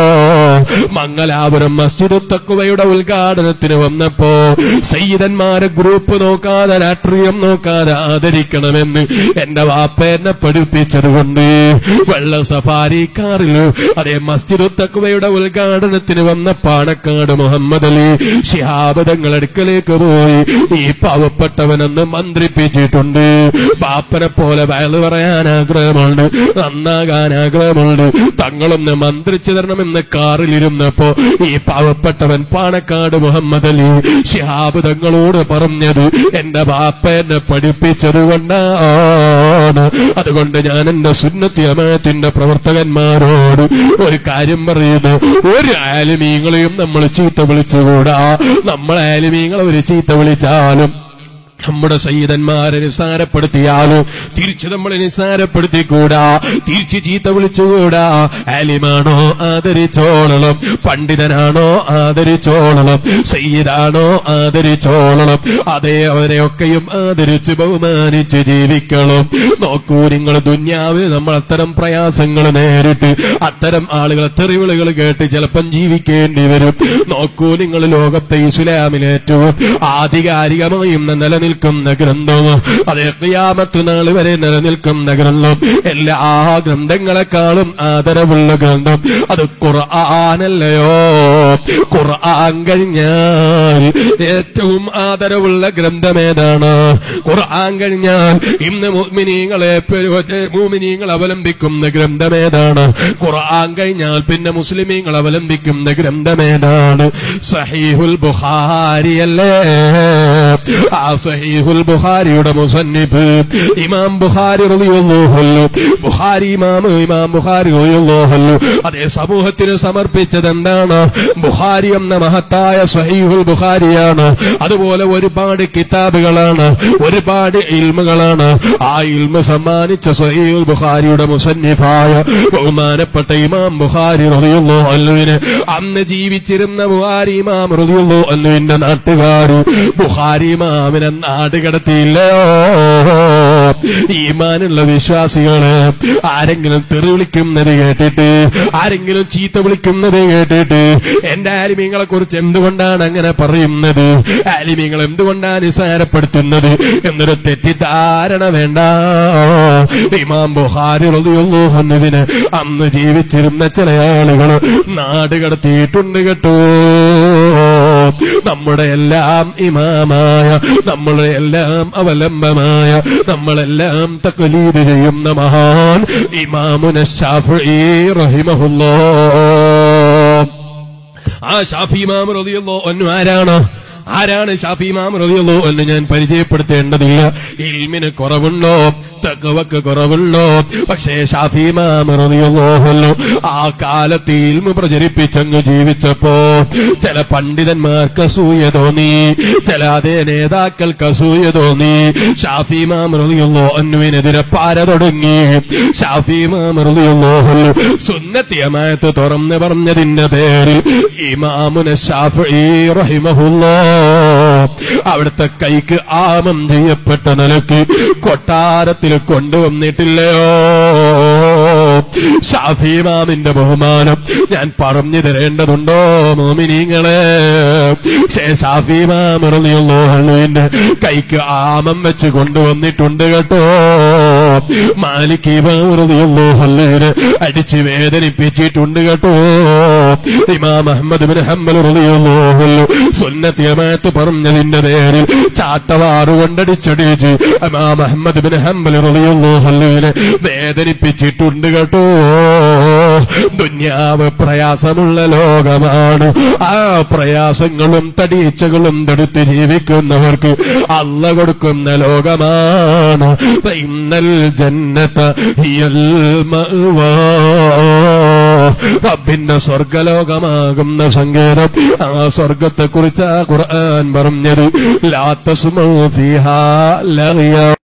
മംഗലാപുരം മസ്ജിദ് തക്കുവയുടെ ഉദ്ഘാടനത്തിന് വന്നപ്പോ സയ്യിദന്മാരെ ഗ്രൂപ്പ് നോക്കാതെ രാഷ്ട്രീയം നോക്കാതെ ആദരിക്കണമെന്ന് എന്റെ വാപ്പ എന്നെ പഠിപ്പിച്ചതുകൊണ്ട് വെള്ള സഫാരി കാറിൽ അതേ മസ്ജിദ് തക്കുവയുടെ ഉദ്ഘാടനത്തിന് വന്ന പാണക്കാട് മുഹമ്മദ് അലി ഷിഹാബ് തങ്ങൾ അടുക്കലേക്ക് പോയി ഈ പാവപ്പെട്ടവനെന്ന് മന്ത്രിപ്പിച്ചിട്ടുണ്ട് ബാപ്പനെ പോലെ വയല് പറയാൻ ആഗ്രഹമുണ്ട് നന്നാകാൻ ആഗ്രഹമുണ്ട് തങ്ങളൊന്ന് മന്ത്രിച്ചു തരണമെന്ന് കാറിലിരുന്നപ്പോ ഈ പാവപ്പെട്ടവൻ പാണക്കാട് മുഹമ്മദ് അലി ഷിഹാബ് തങ്ങളോട് പറഞ്ഞത് എന്റെ ബാപ്പ എന്നെ പഠിപ്പിച്ചത് കൊണ്ടാണ് അതുകൊണ്ട് ഞാൻ എന്റെ സുന്നത്തി അമയത്തിന്റെ പ്രവർത്തകന്മാരോട് ഒരു കാര്യം പറയുന്നു ഒരു ആലിമീങ്ങളെയും നമ്മൾ ചീത്ത വിളിച്ചുകൂടാ നമ്മൾ ആലിമീങ്ങളെ ഒരു ചീത്ത വിളിച്ചാലും നമ്മുടെ സയ്യിദന്മാരെ നിസ്സാരപ്പെടുത്തിയാലും തിരിച്ചു നമ്മളെ നിസ്സാരപ്പെടുത്തിക്കൂടാ തിരിച്ചു ചീത്ത വിളിച്ചുകൂടാ ആലിമാണോ ആദരിച്ചോളണം പണ്ഡിതനാണോ ആദരിച്ചോളണം സയ്യിദാണോ ആദരിച്ചോളണം അതേ അവരെയൊക്കെയും ആദരിച്ച് ബഹുമാനിച്ച് ജീവിക്കണം നോക്കൂ നിങ്ങൾ ദുന്യാവിൽ നമ്മൾ അത്തരം പ്രയാസങ്ങൾ നേരിട്ട് അത്തരം ആളുകളെ തെറിവിളികൾ കേട്ട് ചിലപ്പം ജീവിക്കേണ്ടി വരും നോക്കൂ നിങ്ങൾ ലോകത്തെ ഇസ്ലാമിൽ ഏറ്റവും ആധികാരികമായും നിലനിൽക്കുന്ന ഗ്രന്ഥം അതേ ക്രിയാമത്ത് നാൾ വരെ നിലനിൽക്കുന്ന ഗ്രന്ഥം എല്ലാ ഗ്രന്ഥങ്ങളെക്കാളും ആദരവുള്ള ഗ്രന്ഥം അത് ഖുർആാനല്ലയോ ഖുർആൻ കഴിഞ്ഞാൽ ഏറ്റവും ആദരവുള്ള ഗ്രന്ഥം ഏതാണ് ഖുർആൻ കഴിഞ്ഞാൽ ഇന്ന് മുഅ്മിനീങ്ങളെ മൂമിനീങ്ങൾ അവലംബിക്കുന്ന ഗ്രന്ഥം ഏതാണ് ഖുർആൻ കഴിഞ്ഞാൽ പിന്നെ മുസ്ലിമീങ്ങൾ അവലംബിക്കുന്ന ഗ്രന്ഥം ഏതാണ് സഹീഹുൽ ബുഖാരി അല്ലേ ആ സഹീഹുൽ ബുഖാരിയുടെ മുസന്നിഫ് ഇമാം ബുഖാരി റളിയല്ലാഹു അൻഹു ബുഖാരി ഇമാം ഇമാം ബുഖാരി റളിയല്ലാഹു അൻഹു അതേ സമൂഹത്തിന് സമർപ്പിച്ചത് എന്താണ് ബുഖാരി എന്ന മഹത്തായ സഹീഹുൽ ബുഖാരിയാണ് അതുപോലെ ഒരുപാട് കിതാബുകളാണ് ഒരുപാട് ഇൽമുകളാണ് ആ ഇൽമ സമ്മാനിച്ച സഹീഹുൽ ബുഖാരിയുടെ മുസന്നിഫായ ബഹുമാനപ്പെട്ട ഇമാം ബുഖാരി റളിയല്ലാഹു അൻഹുവിന് അന്ന് ജീവിച്ചിരുന്ന ബുഖാരി ഇമാം റളിയല്ലാഹു അൻഹുവിന്റെ നാട്ടുകാർ ബുഖാരി ഇമാമിനെ നാട് കടത്തിയില്ലയോ ഈമാനുള്ള വിശ്വാസികള് ആരെങ്കിലും തെറി വിളിക്കുന്നത് കേട്ടിട്ട് ആരെങ്കിലും ചീത്ത വിളിക്കുന്നത് കേട്ടിട്ട് എന്റെ ആലിമീങ്ങളെ കുറിച്ച് എന്തുകൊണ്ടാണ് അങ്ങനെ പറയുന്നത് ആലിമീങ്ങൾ എന്തുകൊണ്ടാണ് നിസാരപ്പെടുത്തുന്നത് എന്നൊരു തെറ്റിദ്ധാരണ വേണ്ട ഇമാം ബുഹാരി റളിയല്ലാഹുവിന് അന്ന് ജീവിച്ചിരുന്ന ചില ആളുകൾ നാട് കടത്തിയിട്ടുണ്ട് കേട്ടോ നമ്മുടെ എല്ലാം ഇമാമായ നമ്മുടെ എല്ലാം അവലംബമായ നമ്മളെല്ലാം തക്കലീത് ചെയ്യുന്ന മഹാൻ ഇമാമുന ഷാഫി റഹിമഹുല്ലോ ആ ഷാഫി ഇമാം റളിയല്ലോ ഒന്നു ആരാണ് ആരാണ് ഷാഫി ഇമാം റളിയല്ലോ എന്ന് ഞാൻ പരിചയപ്പെടുത്തേണ്ടതില്ല ഇൽമിന് കുറവുണ്ടോ തക്കവക്ക് കുറവുണ്ടോ പക്ഷേ ഷാഫി മാമറിയുള്ളോഹല്ലോ ആ കാലത്ത് ഇൽമു പ്രചരിപ്പിച്ചങ്ങ് ജീവിച്ചപ്പോ ചില പണ്ഡിതന്മാർക്ക് അസൂയ തോന്നി ചില അതേ നേതാക്കൾക്ക് അസൂയ തോന്നി ഷാഫി മാമറിയുള്ളോ അന്നുവിനെതിരെ പാര തുടങ്ങി ഷാഫി മാമറിയുള്ളോഹല്ലോ സുന്നത്തിയമായത്ത് തുറന്ന് പറഞ്ഞതിന്റെ പേരിൽ ഇമാമുന ഷാഫി റഹിമഹുല്ലോ അവിടുത്തെ കൈക്ക് ആമം ചെയ്യപ്പെട്ട നിലക്ക് കൊട്ടാരത്തിൽ കൊണ്ടുവന്നിട്ടില്ലയോ ഷാഫി ഇമാമിന്റെ ബഹുമാനം ഞാൻ പറഞ്ഞു തരേണ്ടതുണ്ടോ മോമിനിങ്ങളെ പക്ഷേ ഷാഫി ഇമാമിന്റെ കൈക്ക് ആമം വെച്ച് കൊണ്ടുവന്നിട്ടുണ്ട് കേട്ടോ മാലിക് ഇമാമിനെ അടിച്ച് വേദനിപ്പിച്ചിട്ടുണ്ട് കേട്ടോ ഇമാം അഹമ്മദ് ബിൻ ഹംബൽ റളിയല്ലാഹു സുന്നത്തിയമാത്ത് പറഞ്ഞതിന്റെ പേരിൽ ചാട്ടവാറ് കൊണ്ടടിച്ചടിച്ച് ഇമാം അഹമ്മദ് ബിൻ ഹംബൽ റളിയല്ലാഹുവിനെ വേദനിപ്പിച്ചിട്ടുണ്ട് കേട്ടോ ദുന്യാവ് പ്രയാസമുള്ള ലോകമാണ് ആ പ്രയാസങ്ങളും തടീച്ചകളും തടുത്ത് ജീവിക്കുന്നവർക്ക് അല്ല കൊടുക്കുന്ന ലോകമാണ് ഇന്നൽ ജന്നത ഹിയൽ മഅ്വാ റബ്ബിന്റെ സ്വർഗലോകമാകുന്ന സങ്കേതം ആ സ്വർഗത്തെ കുറിച്ച് ആ ഖുർആൻ പറഞ്ഞത് ലാത്തസുമോ ഫിഹാ ലഗിയ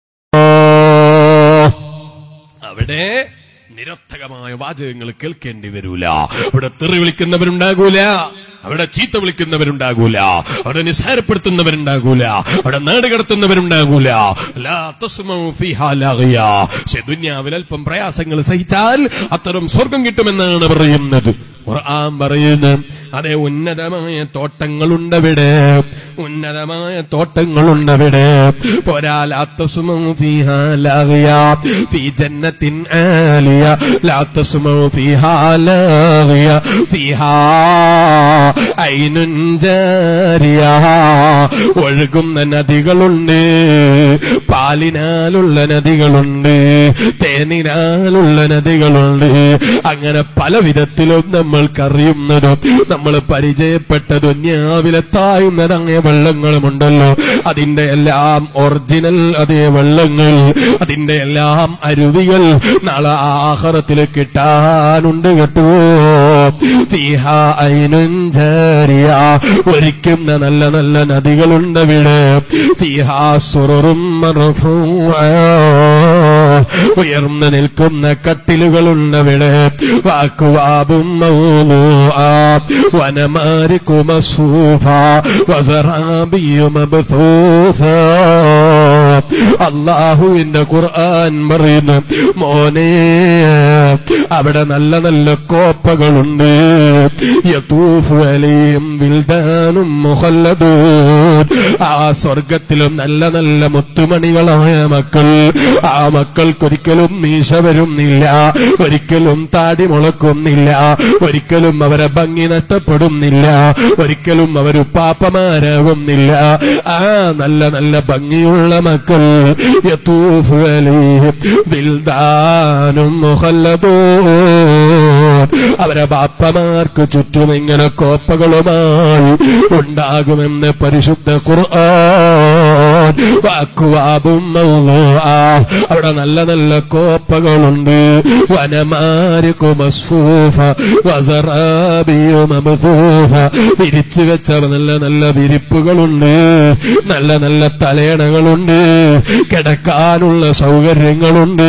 അവിടെ നിരർത്ഥകമായ വാചകങ്ങൾ കേൾക്കേണ്ടി വരൂല അവിടെ തെറി വിളിക്കുന്നവരുണ്ടാകൂല അവിടെ ചീത്ത വിളിക്കുന്നവരുണ്ടാകൂല അവിടെ നിസ്സാരപ്പെടുത്തുന്നവരുണ്ടാകൂല അവിടെ നാട് കടത്തുന്നവരുണ്ടാകൂല ലാ തസ്മഉ ഫീഹാ ലാഗിയ. പക്ഷേ ദുന്യാവിൽ അല്പം പ്രയാസങ്ങൾ സഹിച്ചാൽ അത്തരം സ്വർഗം കിട്ടുമെന്നാണ് പറയുന്നത് ഖുർആൻ പറയുന്നു അതെ ഉന്നതമായ തോട്ടങ്ങളുണ്ടവിടെ ഉന്നതമായ തോട്ടങ്ങളുണ്ടവിടെ പോരാ ലാ തസ്മഉ ഫീഹാ ലാഗിയ. ഫീ ജന്നത്തിൻ ആലിയ ലാ തസ്മഉ ഫീഹാ ലാഗിയ. ഫീഹാ ഐനുൻ ജാരിയ ഒഴുകുന്ന നദികളുണ്ട് പാലിനാലുള്ള നദികളുണ്ട് തേനിനാലുള്ള നദികളുണ്ട് അങ്ങനെ പല വിധത്തിലും നമ്മൾക്കറിയുന്നതും നമ്മൾ പരിചയപ്പെട്ട ദുന്യാവിലെ തായുന്നതങ്ങേ വെള്ളങ്ങളുമുണ്ടല്ലോ അതിന്റെ എല്ലാം ഒറിജിനൽ അതേ വെള്ളങ്ങൾ അതിന്റെ എല്ലാം അരുവികൾ നാളെ ആഹാരത്തിൽ കിട്ടാനുണ്ട് കേട്ടോ ഫീഹ ഐനുൻ ജാരിയ ഒരിക്കുന്ന നല്ല നല്ല നദികളുണ്ട് ഇവിടെ ഫീഹാ സുറുറും മർഫൂഅ. ഉയർന്നു നിൽക്കുന്ന കട്ടിലുകളുണ്ട് ഇവിടെ വാക്കുവാബും മൗലൂഅ. വനമാരിക്കു മസ്ഫൂഫ. വസറാബിയു മബ്ഥൂഥ. അള്ളാഹുവിന്റെ ഖുർആൻ പറയുന്നു മോനെ അവിടെ നല്ല നല്ല കോപ്പകളുണ്ട് യതൂഫു അലൈഹിം വിൽദാനും മുഖല്ലദൂൻ ആ സ്വർഗത്തിലും നല്ല നല്ല മുത്തുമണികളായ മക്കൾ ആ മക്കൾക്കൊരിക്കലും മീശ വരുന്നില്ല ഒരിക്കലും താടി മുളക്കുന്നില്ല ഒരിക്കലും അവരെ ഭംഗി നഷ്ടപ്പെടുന്നില്ല ഒരിക്കലും അവർ പാപ്പമാരാകുന്നില്ല ആ നല്ല നല്ല ഭംഗിയുള്ള മക്കൾ യതൂഫു അലൈഹിം വിൽദാനും മുഖല്ലദൂൻ അവരെ ബാപ്പമാർക്ക് ചുറ്റും ഇങ്ങനെ കോപ്പകളുമായി ഉണ്ടാകുമെന്ന് പരിശുദ്ധ ഖുർആൻ വാക്കുവാബും മൗലൂആ. അവിടെ നല്ല നല്ല കോപ്പകളുണ്ട് വനമാരിക്കു മസ്ഫൂഫ വസറാബിയു മബ്ഥൂഫ വിരിച്ചു വെച്ച നല്ല നല്ല വിരിപ്പുകളുണ്ട് നല്ല നല്ല തലേണകളുണ്ട് കിടക്കാനുള്ള സൗകര്യങ്ങളുണ്ട്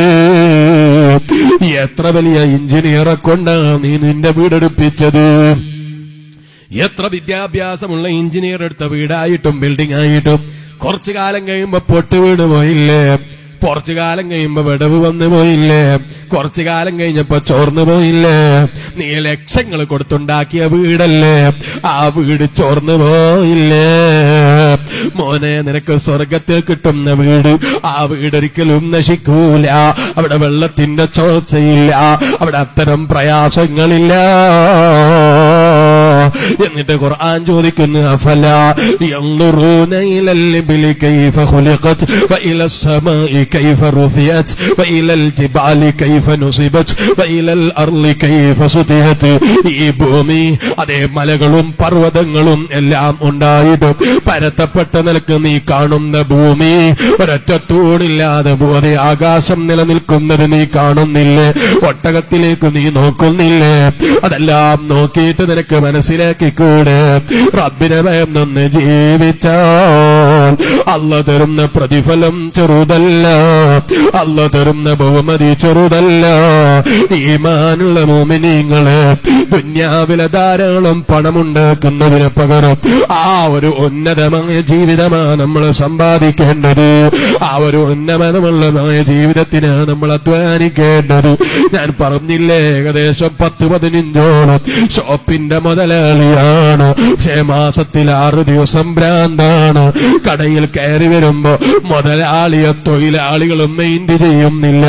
എത്ര വലിയ എഞ്ചിനീയറെ കൊണ്ടാണ് നീ നിന്റെ വീടെടുപ്പിച്ചത് എത്ര വിദ്യാഭ്യാസമുള്ള എഞ്ചിനീയർ എടുത്ത വീടായിട്ടും ബിൽഡിംഗ് ആയിട്ടും കുറച്ചു കാലം കഴിയുമ്പോ പൊട്ട് വീണ് പോയില്ലേ കുറച്ചു കാലം കഴിയുമ്പോ വിടവ് വന്നു പോയില്ലേ കുറച്ചു കാലം കഴിഞ്ഞപ്പോ ചോർന്നു പോയില്ലേ നീ ലക്ഷങ്ങൾ കൊടുത്തുണ്ടാക്കിയ വീടല്ലേ ആ വീട് ചോർന്നു പോയില്ലേ മോനെ നിനക്ക് സ്വർഗത്തിൽ കിട്ടുന്ന വീട് ആ വീടൊരിക്കലും നശിക്കൂല അവിടെ വെള്ളത്തിന്റെ ചോർച്ചയില്ല അവിടെ അത്തരം പ്രയാസങ്ങളില്ല എന്നിട്ട് ഖുർആൻ ചോദിക്കുന്നു അഫല ينظرون إلى الإبل كيف خلقت وإلى السماء كيف رفعت وإلى الجبال كيف نصبت وإلى الأرض كيف سطحت ഈ ഭൂമി അതേ മലകളും പർവ്വതങ്ങളും എല്ലാം ഉണ്ടായിട്ടും പരത്തപ്പെട്ട നിലക്ക് നീ കാണുന്ന ഭൂമി ഒരൊറ്റ തൂണില്ലാതെ അതേ ആകാശം നിലനിൽക്കുന്നത് നീ കാണുന്നില്ലേ ഒട്ടകത്തിലേക്ക് നീ നോക്കുന്നില്ലേ അതെല്ലാം നോക്കിയിട്ട് നിനക്ക് മനസ്സിലാക്കിക്കൂടെ റബ്ബിനെ ഭയന്നൊന്ന് ജീവിച്ചാൽ അല്ല തരുന്ന പ്രതിഫലം ചെറുതല്ല അല്ല തരുന്ന ബഹുമതി ചെറുതല്ല ഈമാനുള്ള മോമിനിങ്ങള് ദുന്യാവിലെ ധാരാളം പണമുണ്ടാക്കുന്നതിന് പകരം ആ ഒരു ഉന്നതമായ ജീവിതമാണ് നമ്മൾ സമ്പാദിക്കേണ്ടത് ആ ഒരു ഉന്നതമുള്ളമായ ജീവിതത്തിനാണ് നമ്മൾ അധ്വാനിക്കേണ്ടത് ഞാൻ പറഞ്ഞില്ലേ ഏകദേശം പത്ത് പതിനഞ്ചോളം ഷോപ്പിന്റെ മുതലാളിയാണ് പക്ഷേ മാസത്തിൽ ആറ് ദിവസം ഭ്രാന്താണ് കടയിൽ കയറി വരുമ്പോ മുതലാളിയെ തൊഴിലാളികളും മെയിൻറ്റ് ചെയ്യുന്നില്ല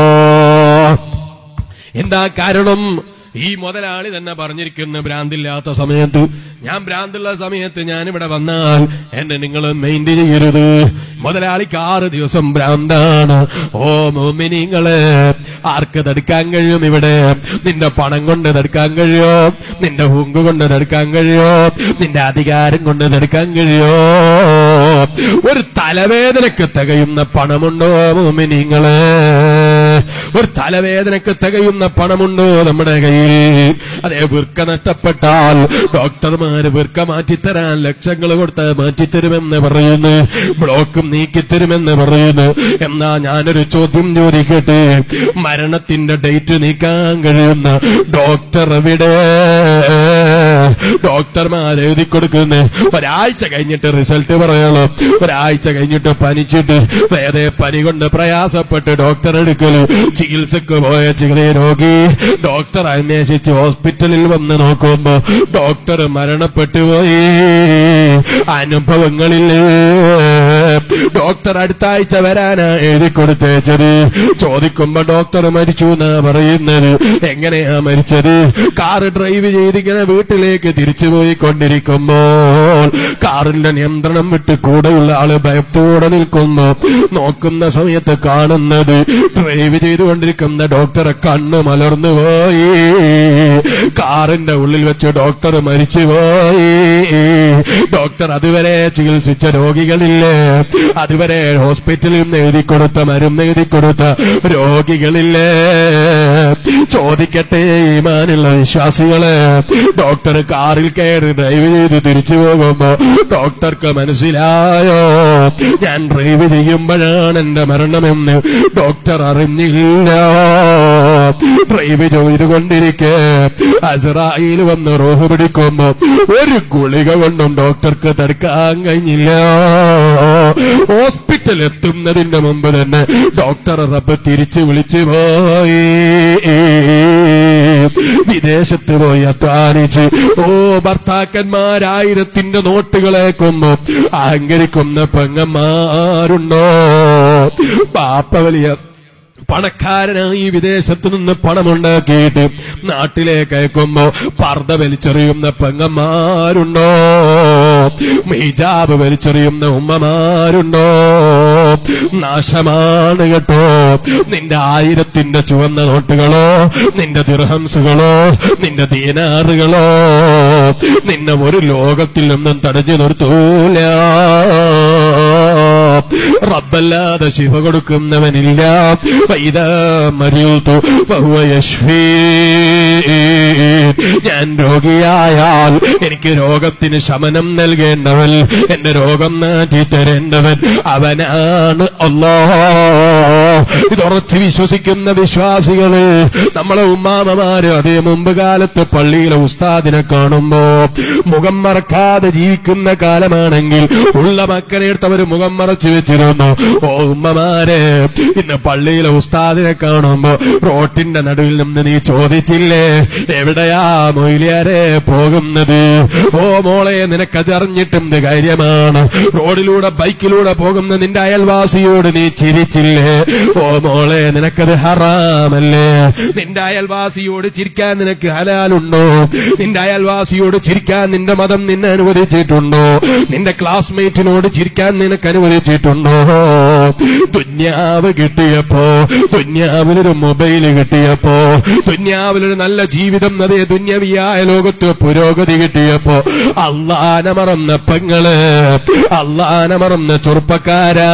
എന്താ കാരണം ഈ മുതലാളി തന്നെ പറഞ്ഞിരിക്കുന്ന ഭ്രാന്തില്ലാത്ത സമയത്ത് ഞാൻ ഭ്രാന്തുള്ള സമയത്ത് ഞാനിവിടെ വന്നാൽ എന്നെ നിങ്ങൾ മെയിൻറ്റ് ചെയ്യരുത് മുതലാളിക്ക് ആറ് ദിവസം ഭ്രാന്താണ് ഓ മോമിനിങ്ങളെ ആർക്ക് തടുക്കാൻ കഴിയും ഇവിടെ നിന്റെ പണം കൊണ്ട് തടുക്കാൻ കഴിയോ നിന്റെ ഹുങ്ക് കൊണ്ട് തടുക്കാൻ കഴിയോ നിന്റെ അധികാരം കൊണ്ട് തടുക്കാൻ കഴിയോ ഒരു തലവേദനക്ക് തികയുന്ന പണമുണ്ടോ മോമിനിങ്ങളെ ഒരു തലവേദനക്ക് തികയുന്ന പണമുണ്ടോ നമ്മുടെ കയ്യിൽ അതേ വൃക്ക നഷ്ടപ്പെട്ടാൽ ഡോക്ടർമാര് വൃക്ക മാറ്റിത്തരാൻ ലക്ഷങ്ങൾ കൊടുത്ത് മാറ്റിത്തരുമെന്ന് പറയുന്നു ബ്ലോക്കും നീക്കിത്തരുമെന്ന് പറയുന്നു എന്നാ ഞാനൊരു ചോദ്യം ചോദിക്കട്ടെ മരണത്തിന്റെ ഡേറ്റ് നീക്കാൻ കഴിയുന്ന ഡോക്ടർ എവിടെ ഡോക്ടർമാർ എഴുതി കൊടുക്കുന്നു ഒരാഴ്ച കഴിഞ്ഞിട്ട് റിസൾട്ട് പറയണം ഒരാഴ്ച കഴിഞ്ഞിട്ട് പനിച്ചിട്ട് വേറെ പനി കൊണ്ട് പ്രയാസപ്പെട്ട് ഡോക്ടർ എടുക്കല് ചികിത്സക്ക് പോയ ചികിത്സ രോഗി ഡോക്ടർ അന്വേഷിച്ച് ഹോസ്പിറ്റലിൽ വന്ന് നോക്കുമ്പോ ഡോക്ടർ മരണപ്പെട്ടു പോയി അനുഭവങ്ങളില്ലേ ഡോക്ടർ അടുത്ത ആഴ്ച വരാനാ എഴുതി കൊടുത്തേച്ചത് ചോദിക്കുമ്പോ ഡോക്ടർ മരിച്ചു എന്നാ പറയുന്നത് എങ്ങനെയാ മരിച്ചത് കാറ് ഡ്രൈവ് ചെയ്തിങ്ങനെ വീട്ടിലേക്ക് തിരിച്ചു പോയി കൊണ്ടിരിക്കുമ്പോൾ കാറിന്റെ നിയന്ത്രണം വിട്ട് കൂടെയുള്ള ആള് ഭയത്തോടെ നിൽക്കുന്നു നോക്കുന്ന സമയത്ത് കാണുന്നത് ഡ്രൈവ് ചെയ്തുകൊണ്ടിരിക്കുന്ന ഡോക്ടറെ കണ്ണ് മലർന്നു പോയി കാറിന്റെ ഉള്ളിൽ വെച്ച് ഡോക്ടർ മരിച്ചുപോയി ഡോക്ടർ അതുവരെ ചികിത്സിച്ച രോഗികളില്ലേ അതുവരെ ഹോസ്പിറ്റലിൽ നിന്ന് എഴുതി കൊടുത്ത മരുന്ന് എഴുതി കൊടുത്ത രോഗികളില്ലേ ചോദിക്കട്ടെ ഈമാനുള്ള വിശ്വാസികളെ ഡോക്ടർ കാറിൽ കയറി ഡ്രൈവ് ചെയ്ത് തിരിച്ചു പോകുമ്പോ ഡോക്ടർക്ക് മനസ്സിലായോ ഞാൻ ഡ്രൈവ് ചെയ്യുമ്പോഴാണ് എന്റെ മരണമെന്ന് ഡോക്ടർ അറിഞ്ഞില്ല ഡ്രൈവ് ചെയ്തുകൊണ്ടിരിക്കെ അസറായിൽ വന്ന് റോഹ് പിടിക്കുമ്പോ ഒരു ഗുളിക കൊണ്ടും ഡോക്ടർക്ക് തടുക്കാൻ കഴിഞ്ഞില്ല ഹോസ്പിറ്റൽ എത്തുന്നതിന്റെ മുമ്പ് തന്നെ ഡോക്ടർ റബ്ബ് തിരിച്ചു വിളിച്ചു പോയി വിദേശത്ത് പോയി അധ്വാനിച്ച് ഓ ഭർത്താക്കന്മാരായിരത്തിന്റെ നോട്ടുകളേക്കുമ്പോ അഹങ്കരിക്കുന്ന പെങ്ങന്മാരുണ്ടോ പാപ്പ വലിയ പണക്കാരനായി വിദേശത്തു നിന്ന് പണമുണ്ടാക്കിയിട്ട് നാട്ടിലേക്ക് അയക്കുമ്പോ പർദ്ദ വലിച്ചെറിയുന്ന പെങ്ങന്മാരുണ്ടോ ഹിജാബ് വലിച്ചെറിയുന്ന ഉമ്മമാരുണ്ടോ നാശമാണ് കേട്ടോ നിന്റെ ആയിരത്തിന്റെ ചുവന്ന നോട്ടുകളോ നിന്റെ ദിർഹംസുകളോ നിന്റെ ദീനാറുകളോ നിന്നെ ഒരു ലോകത്തിൽ നിന്നും തടഞ്ഞു നിർത്തൂല റബ്ബല്ലാതെ ശിവ കൊടുക്കുന്നവനില്ല വൈദ മരിയുത്തു ബഹുവ യശ്വീ ഞാൻ രോഗിയായാൽ എനിക്ക് രോഗത്തിന് ശമനം നൽകേണ്ടവൻ എന്റെ രോഗം മാറ്റി തരേണ്ടവൻ അവനാണ് അല്ലോ ഇതുറച്ച് വിശ്വസിക്കുന്ന വിശ്വാസികള് നമ്മളെ ഉമ്മാമമാര് അതേ മുമ്പ് കാലത്ത് പള്ളിയിലെ ഉസ്താദിനെ കാണുമ്പോ മുഖം മറക്കാതെ ജീവിക്കുന്ന കാലമാണെങ്കിൽ ഉള്ള മക്കളെ എടുത്തവർ മുഖം മറച്ചു വെച്ചിരുന്നു ഓ ഉമ്മമാരെ ഇന്ന് പള്ളിയിലെ ഉസ്താദിനെ കാണുമ്പോ റോട്ടിന്റെ നടുവിൽ നിന്ന് നീ ചോദിച്ചില്ലേ എവിടെയാ മൊയിലിയാരെ പോകുന്നത് ഓ മോളെ നിനക്കത് അറിഞ്ഞിട്ടെന്ത് കാര്യമാണ് റോഡിലൂടെ ബൈക്കിലൂടെ പോകുന്ന നിന്റെ അയൽവാസിയോട് നീ ചിരിച്ചില്ലേ ഓ മോളെ നിനക്കത് ഹറാമല്ലേ നിന്റെ അയൽവാസിയോട് ചിരിക്കാൻ നിനക്ക് ഹലാലുണ്ടോ നിന്റെ അയൽവാസിയോട് ചിരിക്കാൻ നിന്റെ മതം നിന്നെ അനുവദിച്ചിട്ടുണ്ടോ നിന്റെ ക്ലാസ്മേറ്റിനോട് ചിരിക്കാൻ നിനക്ക് അനുവദിച്ചിട്ടുണ്ടോ ദുന്യാവ് കിട്ടിയപ്പോ ദുന്യാവിലൊരു മൊബൈൽ കിട്ടിയപ്പോ ദുന്യാവിലൊരു നല്ല ജീവിതം അതേ ദുന്യവിയായ ലോകത്ത് പുരോഗതി കിട്ടിയപ്പോ അള്ളാന മറന്ന പെങ്ങള് അള്ളാന മറന്ന ചെറുപ്പക്കാരാ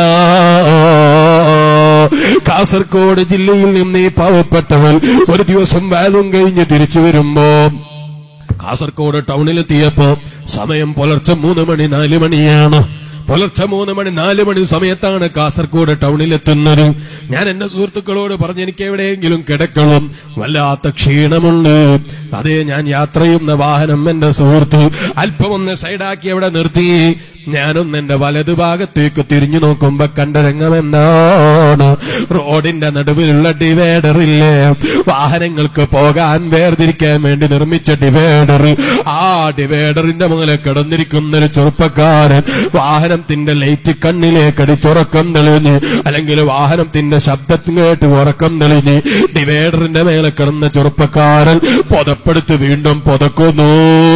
കാസർഗോഡ് ജില്ലയിൽ നിന്ന് ഈ പാവപ്പെട്ടവൻ ഒരു ദിവസം വാലും കഴിഞ്ഞ് തിരിച്ചു വരുമ്പോ കാസർഗോഡ് ടൗണിലെത്തിയപ്പോ സമയം പുലർച്ചെ മൂന്ന് മണി നാല് മണിയാണ് പുലർച്ചെ മൂന്ന് മണി നാല് മണി സമയത്താണ് കാസർഗോഡ് ടൗണിലെത്തുന്നത് ഞാൻ എന്റെ സുഹൃത്തുക്കളോട് പറഞ്ഞ് എനിക്ക് എവിടെയെങ്കിലും കിടക്കണം വല്ലാത്ത ക്ഷീണമുണ്ട് അതേ ഞാൻ യാത്ര ചെയ്യുന്ന വാഹനം എന്റെ സുഹൃത്ത് അല്പം ഒന്ന് സൈഡാക്കി അവിടെ നിർത്തി ഞാനൊന്ന് എന്റെ വലതുഭാഗത്തേക്ക് തിരിഞ്ഞു നോക്കുമ്പോ കണ്ട രംഗം എന്താണ് റോഡിന്റെ നടുവിലുള്ള ഡിവൈഡറില്ലേ വാഹനങ്ങൾക്ക് പോകാൻ വേർതിരിക്കാൻ വേണ്ടി നിർമ്മിച്ച ഡിവൈഡർ ആ ഡിവൈഡറിന്റെ മുകളിൽ കിടന്നിരിക്കുന്ന ഒരു ചെറുപ്പക്കാരൻ വാഹനത്തിന്റെ ലൈറ്റ് കണ്ണിലേക്ക് അടിച്ചുറക്കം തെളിഞ്ഞ് അല്ലെങ്കിൽ വാഹനത്തിന്റെ ശബ്ദം കേട്ട് ഉറക്കം തെളിഞ്ഞ് ഡിവൈഡറിന്റെ മേലെ കിടന്ന ചെറുപ്പക്കാരൻ പുതപ്പെടുത്ത് വീണ്ടും പുതക്കുന്നു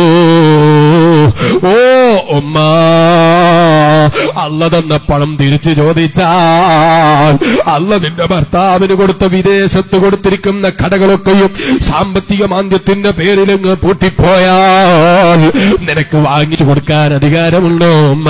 ഓ ഉമ്മ അല്ല തന്ന പണം തിരിച്ചു ചോദിച്ചാൽ അല്ല നിന്റെ ഭർത്താവിന് കൊടുത്ത വിദേശത്ത് കൊടുത്തിരിക്കുന്ന കടകളൊക്കെയും സാമ്പത്തിക മാന്ദ്യത്തിന്റെ പേരിലങ്ങ് പൂട്ടിപ്പോയാൽ നിനക്ക് വാങ്ങിച്ചു കൊടുക്കാൻ അധികാരമുണ്ടോ ഉമ്മ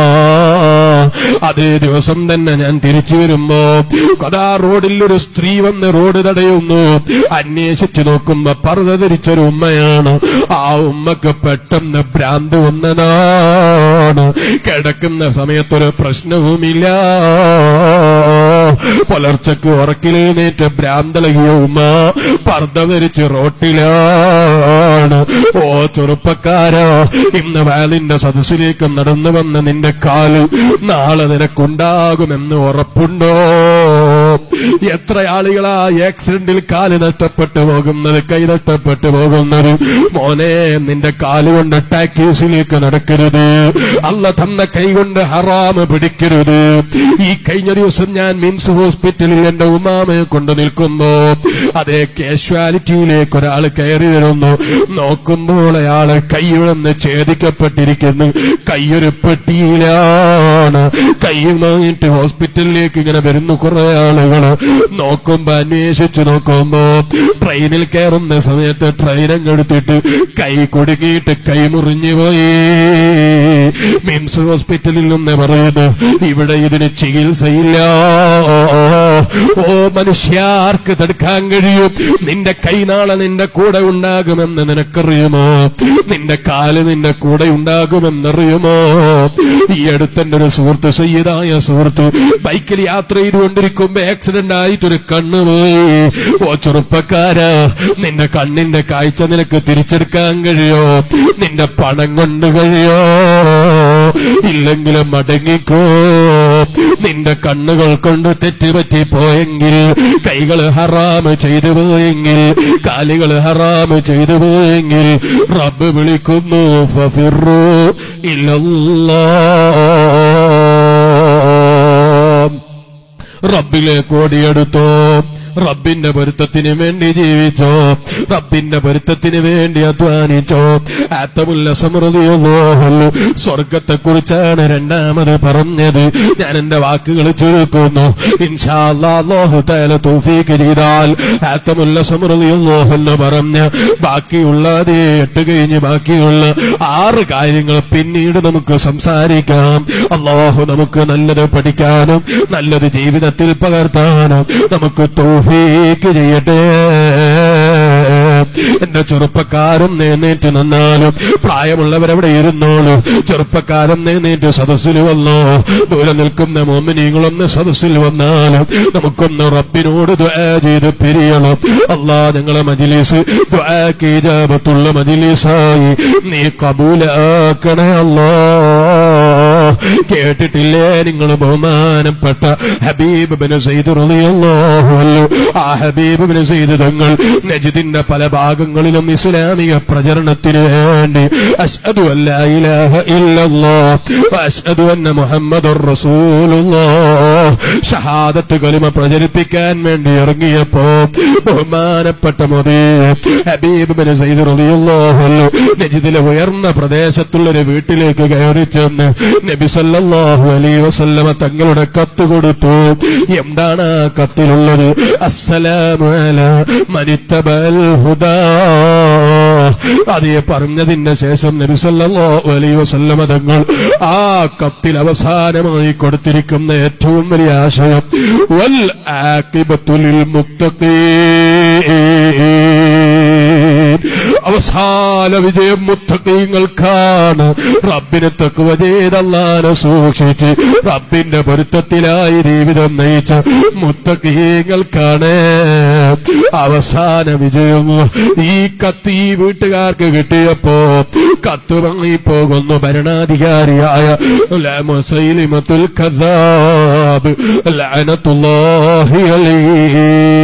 അതേ ദിവസം തന്നെ ഞാൻ തിരിച്ചു വരുമ്പോ കഥാ റോഡിൽ ഒരു സ്ത്രീ വന്ന് റോഡ് തടയുന്നു അന്വേഷിച്ചു നോക്കുമ്പോ പർദ്ദ ധരിച്ചൊരു ഉമ്മയാണ് ആ ഉമ്മക്ക് പെട്ടെന്ന് ഭ്രാന്ത് വന്നതാണ് കിടക്കുന്ന സമയത്തൊരു പ്രശ്നവുമില്ല പുലർച്ചക്ക് ഉറക്കിലേനേറ്റ് ഭ്രാന്തളകിയ ഉമ്മ പർദ്ദ ധരിച്ച് റോട്ടിലാണ് ഓ ചെറുപ്പക്കാരാ ഇന്ന് വാലിന്റെ സദസ്സിലേക്ക് നടന്നു വന്ന നിന്റെ കാല് നാളെ നിനക്കുണ്ടാകുമെന്ന് ഉറപ്പുണ്ടോ എത്ര ആളുകളാ ആക്സിഡന്റിൽ കാല് നഷ്ടപ്പെട്ടു പോകുന്നത് കൈ നഷ്ടപ്പെട്ടു പോകുന്നത് മോനെ നിന്റെ കാലുകൊണ്ട് ടാക്കീസിലേക്ക് നടക്കരുത് അല്ല തന്ന കൈകൊണ്ട് ഹറാമ് പിടിക്കരുത് ഈ കഴിഞ്ഞ ദിവസം ഞാൻ മിംസ് ഹോസ്പിറ്റലിൽ എന്റെ ഉമാമയെ കൊണ്ട് നിൽക്കുമ്പോ അതേ കാഷ്വാലിറ്റിയിലേക്ക് ഒരാൾ കയറി വരുന്നു നോക്കുമ്പോൾ അയാള് കൈയുഴന്ന് ഛേദിക്കപ്പെട്ടിരിക്കുന്നു കൈയൊരു പെട്ടിയിലാണ് കൈയുമായിട്ട് ഹോസ്പിറ്റലിലേക്ക് ഇങ്ങനെ വരുന്നു കുറെ ആളുകൾ നോക്കുമ്പോ അന്വേഷിച്ചു നോക്കുമ്പോ ട്രെയിനിൽ കയറുന്ന സമയത്ത് ട്രെയിൻ അങ്ങെടുത്തിട്ട് കൈ കുടുങ്ങിയിട്ട് കൈ മുറിഞ്ഞു പോയി മിംസ് ഹോസ്പിറ്റലിൽ നിന്ന് പറയുന്നു ഇവിടെ ഇതിന് ചികിത്സയില്ല ഓ മനുഷ്യാർക്ക് തടുക്കാൻ കഴിയും നിന്റെ കൈ നാളെ നിന്റെ കൂടെ ഉണ്ടാകുമെന്ന് നിനക്കറിയുമോ നിന്റെ കാല് നിന്റെ കൂടെ ഉണ്ടാകുമെന്നറിയുമോ ഈ അടുത്തെന്റെ ഒരു സുഹൃത്ത് സയ്യിദായ സുഹൃത്ത് ബൈക്കിൽ യാത്ര ചെയ്തുകൊണ്ടിരിക്കുമ്പോ ആക്സിഡന്റ് ആയിട്ടൊരു കണ്ണ് പോയി ഓ ചെറുപ്പക്കാരാ നിന്റെ കണ്ണിന്റെ കാഴ്ച നിനക്ക് തിരിച്ചെടുക്കാൻ കഴിയോ നിന്റെ പണം കൊണ്ട് കഴിയോ ഇല്ലെങ്കിലും മടങ്ങിക്കോ നിന്റെ കണ്ണുകൾ കൊണ്ട് തെറ്റുപറ്റി പോയെങ്കിൽ കൈകൾ ഹറാമ് ചെയ്തു പോയെങ്കിൽ കാലുകൾ ഹറാമ് ചെയ്തു പോയെങ്കിൽ റബ്ബ് വിളിക്കുന്നു ഫഫിറു ഇല്ലല്ലാ റബ്ബിലേക്ക് ഓടിയെടുത്തോ റബ്ബിന്റെ പൊരുത്തത്തിന് വേണ്ടി ജീവിച്ചോ റബ്ബിന്റെ പൊരുത്തത്തിന് വേണ്ടി അധ്വാനിച്ചോ ആത്തമുല്ല സമൃദ്ധിയൊന്നു സ്വർഗത്തെക്കുറിച്ചാണ് രണ്ടാമത് പറഞ്ഞത് ഞാൻ എന്റെ വാക്കുകൾ ചുരുക്കുന്നു ഇൻഷാല്ലാഹു തല തൗഫീക്ക് ചെയ്താൽ ആത്തമുല്ല സമൃദ്ധിയൊന്നു എന്ന് പറഞ്ഞ് ബാക്കിയുള്ള അതേ എട്ട് കഴിഞ്ഞ് ബാക്കിയുള്ള ആറ് കാര്യങ്ങൾ പിന്നീട് നമുക്ക് സംസാരിക്കാം അള്ളാഹു നമുക്ക് നല്ലത് പഠിക്കാനും നല്ലത് ജീവിതത്തിൽ പകർത്താനും നമുക്ക് തൗഫീക്ക് ചെയ്യട്ടെ എന്റെ ചെറുപ്പക്കാരും നേന്നേറ്റ് നിന്നാലും പ്രായമുള്ളവരവിടെ ഇരുന്നോളൂ ചെറുപ്പക്കാരും നേന്നേറ്റ് സദസ്സിൽ വന്നോ ദൂരെ നിൽക്കുന്ന മോമിനികളൊന്ന് സദസ്സിൽ വന്നാലും നമുക്കൊന്ന് റബ്ബിനോട് ദുആ ചെയ്ത് പിരിയണം അല്ലാ ഞങ്ങളെ മജിലിസ് ദുആക്ക് ഇജാബത്തുള്ള മജിലിസായി നീ കബൂലാക്കണേ അല്ലാ കേട്ടിട്ടില്ലേ നിങ്ങൾ ബഹുമാനപ്പെട്ട ഹബീബ് ബിൻ സയ്യിദ് റളിയല്ലാഹു അൻഹു ആ ഹബീബ് ബിൻ സയ്യിദ് തങ്ങൾ നജ്ദിന്റെ പല ഭാഗങ്ങളിലും ഇസ്ലാമിക പ്രചരണത്തിന് വേണ്ടി അഷ്ഹദു അല്ലാ ഇലാഹ ഇല്ലല്ലാഹ് അഷ്ഹദു അന്ന മുഹമ്മദുർ റസൂലുള്ളാഹ് ഷഹാദത്ത് കലിമ പ്രചരിപ്പിക്കാൻ വേണ്ടി ഇറങ്ങിയപ്പോ ബഹുമാനപ്പെട്ട മോദി ഹബീബ് ബിൻ സയ്യിദ് റളിയല്ലാഹു അൻഹു നജിദിലെ ഉയർന്ന പ്രദേശത്തുള്ള ഒരു വീട്ടിലേക്ക് കയറി ചെന്ന് നബി സല്ലല്ലാഹു അലൈഹി വസല്ലമ തങ്ങളുടെ കത്ത് കൊടുത്തു എന്താണ് ആ കത്തിലുള്ളത് അസ്സലാമു അലാ മനിത്തബൽ ഹുദാ അതേ പറഞ്ഞതിന് ശേഷം നബി സല്ലല്ലാഹു അലൈഹി വസല്ലമ തങ്ങൾ ആ കത്തിൽ അവസാനമായി കൊടുത്തിരിക്കുന്ന ഏറ്റവും വലിയ ആശയം വൽ ആഖിബത്തുലിൽ മുത്തഖീൻ അവസാന വിജയം മുത്തക്കീങ്ങൾക്കാണ് റബ്ബിനെ തക്കുവ ചെയ്തല്ലാനെ സൂക്ഷിച്ച് റബ്ബിന്റെ പൊരുത്തത്തിലായി ജീവിതം നയിച്ച മുത്തക്കീങ്ങൾക്കാണ് അവസാന വിജയം ഈ കത്ത് ഈ വീട്ടുകാർക്ക് കിട്ടിയപ്പോ കത്ത് വാങ്ങിപ്പോകുന്നു ഭരണാധികാരിയായ ലമസൈലിമത്തുൽ കദാബ് ലഅനത്തുല്ലാഹി അലൈഹി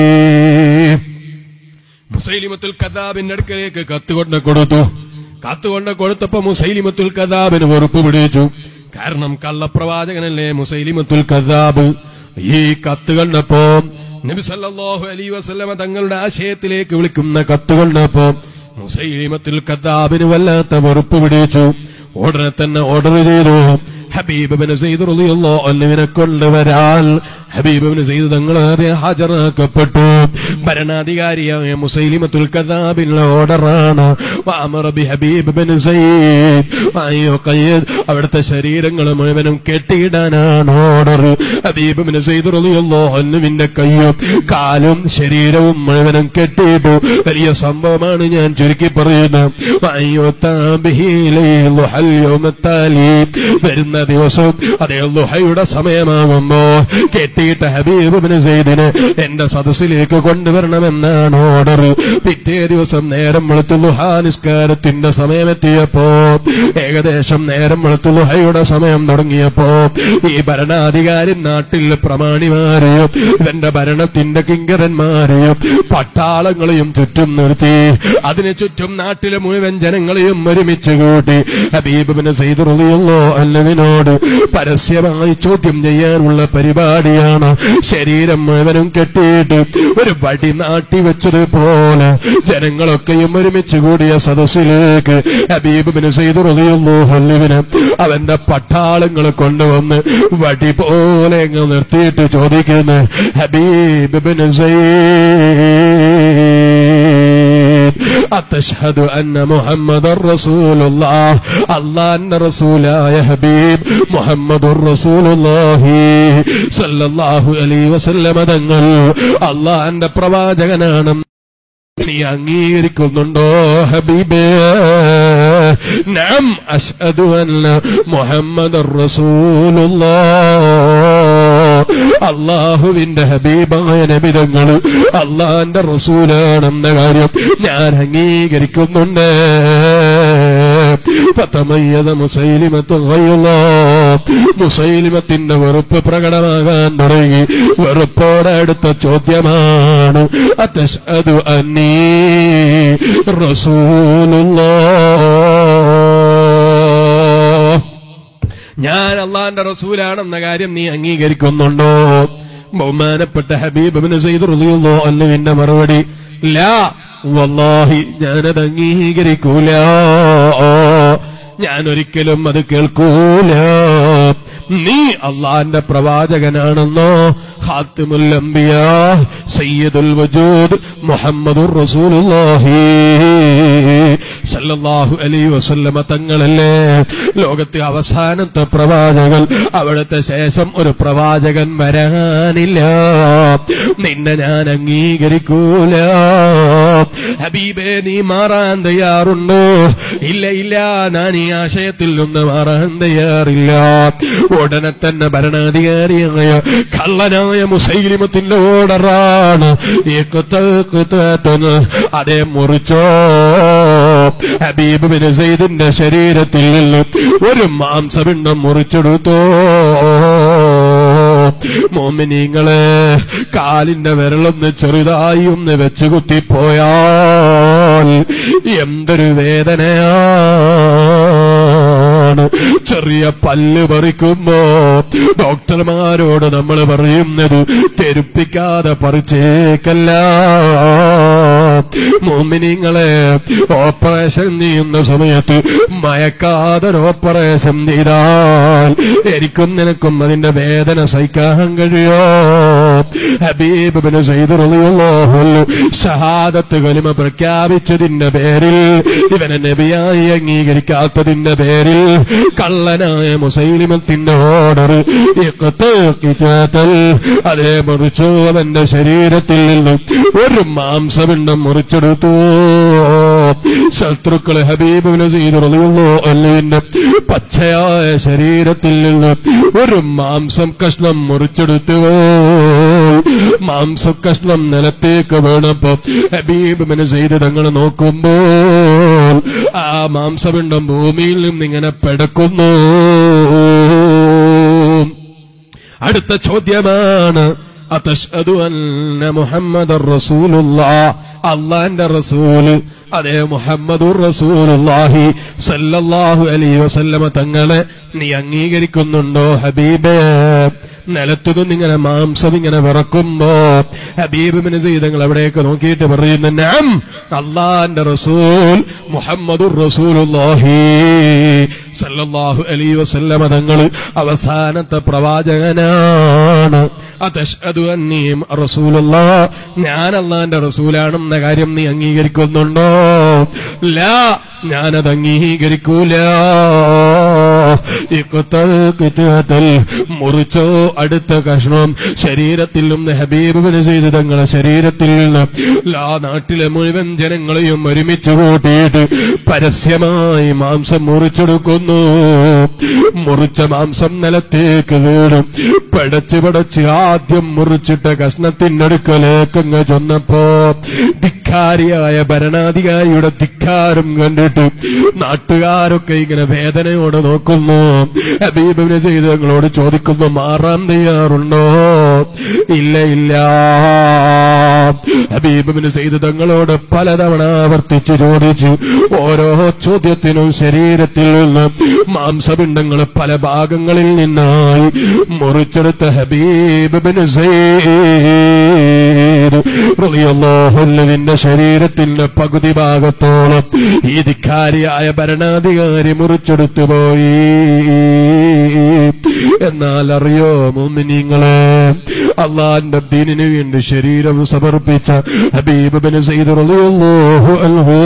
മുസൈലിമത്തുൽ കദാബിന്റെ അടുക്കലേക്ക് കത്തുകൊണ്ട് കൊടുത്തു കത്തുകൊണ്ട് കൊടുത്തപ്പോ മുസൈലിമത്തുൽ കദാബിന് വെറുപ്പ് പിടിച്ചു കാരണം കള്ളപ്രവാചകനല്ലേ മുസൈലിമത്തുൽ കദാബ് ഈ കത്ത് കണ്ടപ്പോ നബി സല്ലല്ലാഹു അലൈഹി വസല്ലമ തങ്ങളുടെ ആശയത്തിലേക്ക് വിളിക്കുന്ന കത്ത് കണ്ടപ്പോ മുസൈലിമത്തുൽ കദാബിന് വല്ലാത്ത വെറുപ്പ് പിടിച്ചു ഉടനെ തന്നെ ഓർഡർ ചെയ്തു ഹബീബ് ബിൻ സയ്യിദ് റളിയല്ലാഹു അൻഹുവിനെ കൊണ്ടുവരാൻ ഹബീബ് ബിൻ സയ്യിദ് തങ്ങളെ ഹാജരാക്കപ്പെട്ടു ഭരണാധികാരിയായ മുസൈലിമത്തുൽ കദാബിന്റെ ഓർഡറാണ് വഅമറ ബി ഹബീബ് ബിൻ സയ്യിദ് അയ്യോ ഖയ്യദ് അവിടുത്തെ ശരീരങ്ങൾ മുഴുവനും കെട്ടിയിടാനാണ് ഓർഡർ ഹബീബ് ബിൻ സയ്യിദ് റളിയല്ലാഹു അൻഹുവിന്റെ കയ്യും കാലും ശരീരവും മുഴുവനും കെട്ടിയിട്ടു വലിയ സംഭവമാണ് ഞാൻ ചുരുക്കി പറയുന്നത് അയ്യോ താബിഹിലൈലുഹൽ യൗമത്താലി വരുന്ന ദിവസം അതേ ലുഹയുടെ സമയമാകുമ്പോ കെട്ടിയിട്ട ഹബീബിന് സെയ്ദിന് എന്റെ സദസ്സിലേക്ക് കൊണ്ടുവരണമെന്നാണ് ഓർഡർ പിറ്റേ ദിവസം നേരം വെളുത്ത് ലുഹാനിസ്കാരത്തിന്റെ സമയമെത്തിയപ്പോ ഏകദേശം നേരം വെളുത്ത് ലുഹയുടെ സമയം തുടങ്ങിയപ്പോ ഈ ഭരണാധികാരി നാട്ടിൽ പ്രമാണിമാരെയും ഇവന്റെ ഭരണത്തിന്റെ കിങ്കരന്മാരെയും പട്ടാളങ്ങളെയും ചുറ്റും നിർത്തി അതിനു ചുറ്റും നാട്ടിലെ മുഴുവൻ ജനങ്ങളെയും ഒരുമിച്ച് കൂട്ടി ഹബീബിന് സെയ്തുറിയുള്ളോ അല്ലവിനോട് പരസ്യമായി ചോദ്യം ചെയ്യാനുള്ള പരിപാടിയാണ് ശരീരം മുഴുവനും കെട്ടിയിട്ട് ഒരു വടി നാട്ടി വെച്ചതുപോലെ ജനങ്ങളൊക്കെയും ഒരുമിച്ച് കൂടിയ സദസ്സിലേക്ക് ഹബീബിന് സെയ്തുറിയുള്ളോ അല്ലുവിന് അവന്റെ പട്ടാളങ്ങളെ കൊണ്ടുവന്ന് വടി പോലെ അങ്ങ് നിർത്തിയിട്ട് ചോദിക്കുന്നു ഹബീബിന് أتشهد أن محمد رسول الله الله أن رسول يا حبيب محمد رسول الله صلى الله عليه وسلم തങ്ങൾ അള്ളാന്റെ പ്രവാചകനാണ് നീ അംഗീകരിക്കുന്നുണ്ടോ ഹബീബേ നാം അഷ്ഹദു അന്ന മുഹമ്മദ് അള്ളാഹുവിന്റെ ഹബീബായ നബിതങ്ങൾ അള്ളാന്റെ റസൂലാണെന്ന കാര്യം ഞാൻ അംഗീകരിക്കുന്നുണ്ട് ഫതമയ്യത മുസൈലിമത്ത് മുസൈലിമത്തിന്റെ വെറുപ്പ് പ്രകടമാകാൻ തുടങ്ങി വെറുപ്പോടെ അടുത്ത ചോദ്യമാണ് അത്തശ്അദു അന്നീ റസൂലുള്ള ഞാൻ അള്ളാന്റെ റസൂലാണെന്ന കാര്യം നീ അംഗീകരിക്കുന്നുണ്ടോ ബഹുമാനപ്പെട്ട ഹബീബിന് ചെയ്ത് റുതിയുള്ളോ അല്ലുവിന്റെ മറുപടി ലാ വല്ലാഹി ഞാനത് അംഗീകരിക്കൂല ഞാൻ ഒരിക്കലും അത് കേൾക്കൂല നീ അള്ളാന്റെ പ്രവാചകനാണെന്നോ ഖാത്തിമുൽ അംബിയ സയ്യിദുൽ വജൂദ് മുഹമ്മദുർ റസൂലുള്ളാഹി സല്ലല്ലാഹു അലൈഹി വസല്ലമ തങ്ങളല്ലേ ലോകത്തെ അവസാനത്തെ പ്രവാചകൻ അവിടുത്തെ ശേഷം ഒരു പ്രവാചകൻ വരാനില്ല നിന്നെ ഞാൻ അംഗീകരിക്കൂല ഹബീബേ നീ മാറാൻ തയ്യാറുണ്ടോ ഇല്ല ഇല്ല ഞാൻ ഈ ആശയത്തിൽ നിന്ന് മാറാൻ തയ്യാറില്ല ഉടനെ തന്നെ ഭരണാധികാരിയായ കള്ളനായ മുസൈലിമത്തിന്റെ ഓർഡറാണ് ഈ കുത്ത കുത്തന്ന് അതേ മുറിച്ചോ ഹബീബ് ബിൻ സൈദിന്റെ ശരീരത്തിൽ നിന്ന് ഒരു മാംസപിണ്ഡം മുറിച്ചെടുത്തോ മോമിനിങ്ങളെ കാലിന്റെ വിരളൊന്ന് ചെറുതായി ഒന്ന് വെച്ച് കുത്തിപ്പോയാ എന്തൊരു വേദനയാണ് ചെറിയ പല്ല് പറിക്കുമ്പോ ഡോക്ടർമാരോട് നമ്മൾ പറയുന്നത് തെരുപ്പിക്കാതെ പറിച്ചേക്കല്ല മോമിനിങ്ങളെ ഓപ്പറേഷൻ ചെയ്യുന്ന സമയത്ത് മയക്കാതെ ഒരു ഓപ്പറേഷൻ ചെയ്താൽ എനിക്കും നിനക്കും അതിന്റെ വേദന സഹിക്കാൻ കഴിയോ ഹബീബിന് ചെയ്തുള്ളൂ ഷഹാദത്ത് കലിമ പ്രഖ്യാപിച്ചതിന്റെ പേരിൽ ഇവനെ നബിയായി അംഗീകരിക്കാത്തതിന്റെ പേരിൽ കള്ളനായ മുസൈലിമത്തിന്റെ ഓർഡർ അതേ മുറിച്ചു അവന്റെ ശരീരത്തിൽ നിന്നും ഒരു മാംസപിണ്ഡം മുറിച്ചെടുത്തു ശത്രുക്കളെ ഹബീബിന് ചെയ്തുള്ളൂ അല്ലിന്റെ പച്ചയായ ശരീരത്തിൽ നിന്ന് ഒരു മാംസം കഷ്ണം മുറിച്ചെടുത്തു മാംസം കഷ്ണം നിലത്തേക്ക് വീണപ്പോ ഹബീബിന് ചെയ്ത് തങ്ങൾ നോക്കുമ്പോൾ ആ മാംസപിണ്ഡം ഭൂമിയിൽ നിന്നിങ്ങനെ പെടക്കുന്നു അടുത്ത ചോദ്യമാണ് അതഷ്ഹദു അന്ന മുഹമ്മദ് റസൂലുള്ള അള്ളാന്റെ റസൂല് അതേ മുഹമ്മദുർ റസൂലുള്ളാഹി സല്ലല്ലാഹു അലൈഹി വസല്ലമ തങ്ങളെ നീ അംഗീകരിക്കുന്നുണ്ടോ ഹബീബേ നിലത്തുനിന്ന് ഇങ്ങനെ മാംസം ഇങ്ങനെ വിറക്കുമ്പോ ഹബീബിന് ചെയ്തങ്ങൾ എവിടെയൊക്കെ നോക്കിയിട്ട് പറയുന്നു നാം അള്ളാന്റെ റസൂൽ മുഹമ്മദുർ റസൂലുള്ളാഹി സല്ലല്ലാഹു അലൈഹി വസല്ലമ തങ്ങൾ അവസാനത്തെ പ്രവാചകനാണ് അതഷ്ഹദു അന്നീ റസൂലുള്ള ഞാൻ അള്ളാന്റെ റസൂലാണെന്ന കാര്യം നീ അംഗീകരിക്കുന്നുണ്ടോ ലാ ഞാനത് അംഗീകരിക്കൂല ഇക്കുത്തൽ മുറിച്ചോ അടുത്ത കഷ്ണം ശരീരത്തിൽ നിന്ന് ഹബീബിന് ചെയ്ത് തങ്ങളെ ശരീരത്തിൽ നിന്ന് ലാ നാട്ടിലെ മുഴുവൻ ജനങ്ങളെയും ഒരുമിച്ച് കൂട്ടിയിട്ട് പരസ്യമായി മാംസം മുറിച്ചെടുക്കുന്നു മുറിച്ച മാംസം നിലത്തേക്ക് വീണും പടച്ച് പടച്ച് ആദ്യം മുറിച്ചിട്ട കഷ്ണത്തിനടുക്കലേക്കങ്ങ് ചെന്നപ്പോ ധിക്കാരിയായ ഭരണാധികാരിയുടെ ധിക്കാരം കണ്ടിട്ട് നാട്ടുകാരൊക്കെ ഇങ്ങനെ വേദനയോടെ നോക്കുന്നു ഹബീബിനെ ചെയ്ത് ഞങ്ങളോട് ചോദിക്കുന്നു മാറാൻ തയ്യാറുണ്ടോ ഇല്ല ഇല്ല ഹബീബിന് ചെയ്ത് തങ്ങളോട് പലതവണ ആവർത്തിച്ച് ചോദിച്ചു ഓരോ ചോദ്യത്തിനും ശരീരത്തിൽ നിന്ന് മാംസപിണ്ഡങ്ങൾ പല ഭാഗങ്ങളിൽ നിന്നായി മുറിച്ചെടുത്ത ഹബീബിന് റളിയല്ലാഹുവിന്റെ ശരീരത്തിന്റെ പകുതി ഭാഗത്തോളം ഈ ധിക്കാരിയായ ഭരണാധികാരി മുറിച്ചെടുത്തു പോയി എന്നാൽ അറിയോ മുമിനിങ്ങളെ അള്ളാന്റെ ദീനിനു വേണ്ടി ശരീരം സമർപ്പിച്ച ഹബീബിന് ചെയ്തു റളിയല്ലാഹു അൻഹു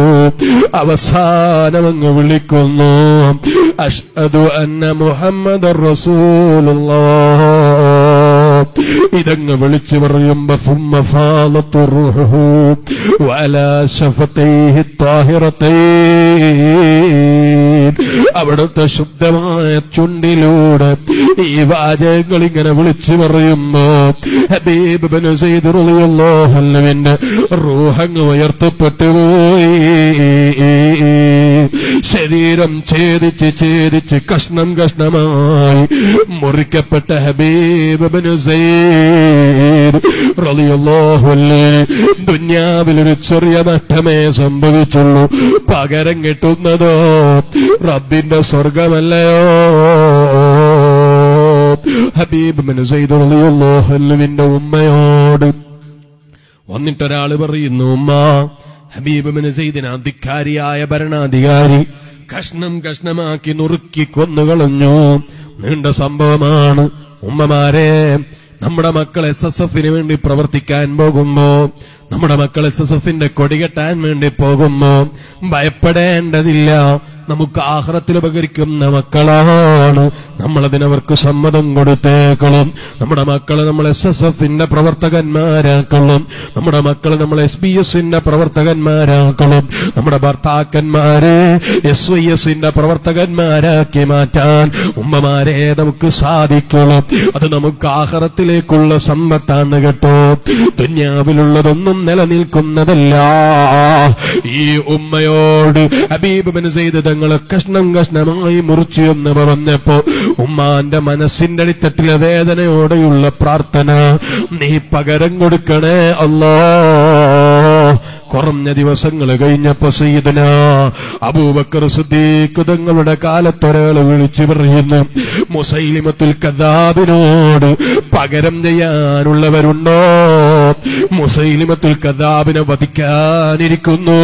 അവസാനം അങ്ങ് വിളിക്കുന്നു അഷ്ഹദു അന്ന മുഹമ്മദ് റസൂലുള്ളാഹ് ഇതങ്ങ് വിളിച്ചു പറയുമ്പോ ثم فاضت روحه وعلى شفتيه الطاهرتين അവിടുത്തെ ശുദ്ധമായ ചുണ്ടിലൂടെ ഈ വാചകങ്ങൾ ഇങ്ങനെ വിളിച്ചു പറയുമ്പോ ഹബീബ് ബിൻ സയ്യിദ് റളിയല്ലാഹു അൻഹുവിന്റെ റൂഹങ്ങ് ഉയർത്തപ്പെട്ടു പോയി ശരീരം ഛേദിച്ച് ഛേദിച്ച് കഷ്ണം കഷ്ണമായി മുറിക്കപ്പെട്ട ഹബീബ് ബിൻ സയ്യിദ് റളിയല്ലാഹു അൻഹു ദുനിയാവിലൊരു ചെറിയ നഷ്ടമേ സംഭവിച്ചുള്ളൂ പകരം കിട്ടുന്നതോ റബ്ബിന്റെ സ്വർഗമല്ലയോ ഹബീബ് ബിൻ സയ്യിദ് റളിയല്ലാഹു അൻഹുവിന്റെ ഉമ്മയോട് വന്നിട്ടൊരാള് പറയുന്നു ഉമ്മ ഹബീബ് ബിൻ സയ്യിദിന് അധികാരിയായ ഭരണാധികാരി കഷ്ണം കഷ്ണമാക്കി നുറുക്കി കൊന്നുകളഞ്ഞു നീണ്ട സംഭവമാണ് ഉമ്മമാരെ നമ്മുടെ മക്കൾ എസ് എസ് എഫിന് വേണ്ടി പ്രവർത്തിക്കാൻ പോകുമ്പോ നമ്മുടെ മക്കൾ എസ് എസ് എഫിന്റെ കൊടികെട്ടാൻ വേണ്ടി പോകുമ്പോ ഭയപ്പെടേണ്ടതില്ല നമുക്ക് ആഹ്റത്തിൽ ഉപകരിക്കുന്ന മക്കളാണ് നമ്മളതിനവർക്ക് സമ്മതം കൊടുത്തേക്കണം നമ്മുടെ മക്കളെ നമ്മൾ എസ് എസ് എഫിന്റെ പ്രവർത്തകന്മാരാക്കണം നമ്മുടെ മക്കളെ നമ്മൾ എസ് ബി എസിന്റെ പ്രവർത്തകന്മാരാക്കണം നമ്മുടെ ഭർത്താക്കന്മാരെ എസ് വൈ എസിന്റെ പ്രവർത്തകന്മാരാക്കി മാറ്റാൻ ഉമ്മമാരെ നമുക്ക് സാധിക്കണം അത് നമുക്ക് ആഹ്റത്തിലേക്കുള്ള സമ്പത്താണ് കേട്ടോ ദുന്യാവിലുള്ളതൊന്നും നിലനിൽക്കുന്നതല്ല ഈ ഉമ്മയോട് ഹബീബിന് ചെയ്ത് തങ്ങളെ കഷ്ണം കഷ്ണമായി മുറിച്ചു എന്ന് പറഞ്ഞപ്പോ ഉമ്മാന്റെ മനസ്സിന്റെ അടിത്തട്ടിലെ വേദനയോടെയുള്ള പ്രാർത്ഥന നീ പകരം കൊടുക്കണേ അല്ലോ കുറഞ്ഞ ദിവസങ്ങൾ കഴിഞ്ഞപ്പോ സയ്യിദന അബൂബക്കർ സുദ്ദീഖ് തങ്ങളുടെ കാലത്തൊരാൾ വിളിച്ചു പറയുന്നു മുസൈലിമത്തുൽ കദാബിനോട് പകരം ചെയ്യാനുള്ളവരുണ്ടോ മുസൈലിമത്തുൽ കദാബിനെ വധിക്കാനിരിക്കുന്നു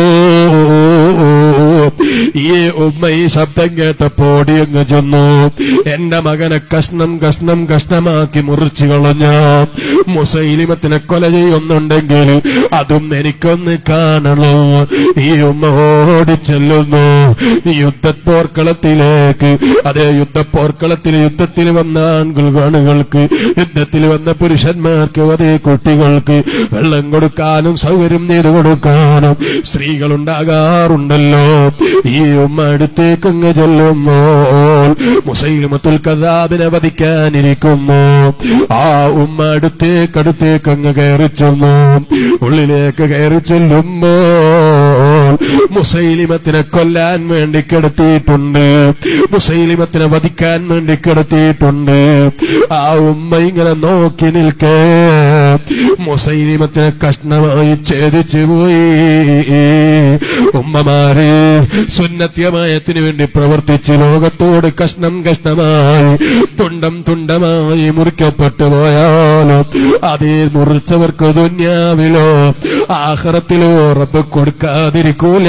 ഈ ഉമ്മ ഈ ശബ്ദം കേട്ടപ്പോടി അങ്ങ് ചെന്നു എന്റെ മകനെ കഷ്ണം കഷ്ണം കഷ്ണമാക്കി മുറിച്ചു കളഞ്ഞ മുസൈലിമത്തിനെ കൊല ചെയ്യുന്നുണ്ടെങ്കിൽ അതും എനിക്കൊന്ന് കാണണോ ഈ ഉമ്മ ഓടി ചെല്ലുന്നു ഈ യുദ്ധപ്പോർക്കളത്തിലേക്ക് അതേ യുദ്ധപ്പോർക്കളത്തിൽ യുദ്ധത്തിൽ വന്ന ആൺകുൾകണുകൾക്ക് യുദ്ധത്തിൽ വന്ന പുരുഷന്മാർക്ക് അതേ കുട്ടികൾക്ക് വെള്ളം കൊടുക്കാനും സൗകര്യം ചെയ്തു കൊടുക്കാനും സ്ത്രീകളുണ്ടാകാറുണ്ടല്ലോ ഈ ഉമ്മ അടുത്തേക്കങ്ങ് ചെല്ലുമ്പോൾ മുസൈലിമത്തുൽ കദാബിനെ വധിക്കാനിരിക്കുന്നു ആ ഉമ്മ അടുത്തേക്ക് അടുത്തേക്കങ്ങ് കയറി ചെന്നു ഉള്ളിലേക്ക് കയറി ചെല്ലുമ്പോൾ മുസൈലിമത്തിനെ കൊല്ലാൻ വേണ്ടി കിടത്തിയിട്ടുണ്ട് മുസൈലിമത്തിനെ വധിക്കാൻ വേണ്ടി കിടത്തിയിട്ടുണ്ട് ആ ഉമ്മ ഇങ്ങനെ നോക്കി നിൽക്കേ മുസൈലിമത്തിനെ കഷ്ണമായി ഛേദിച്ചു പോയി ഉമ്മമാരെ സുന്നത്യമായത്തിന് വേണ്ടി പ്രവർത്തിച്ച് ലോകത്തോട് കഷ്ണം കഷ്ണമായി തുണ്ടം തുണ്ടമായി മുറിക്കപ്പെട്ടു പോയാലോ അതേ മുറിച്ചവർക്ക് ദുന്യാവിലോ ആഹ്റത്തിലോ റബ്ബ് കൊടുക്കാതിരിക്കൂല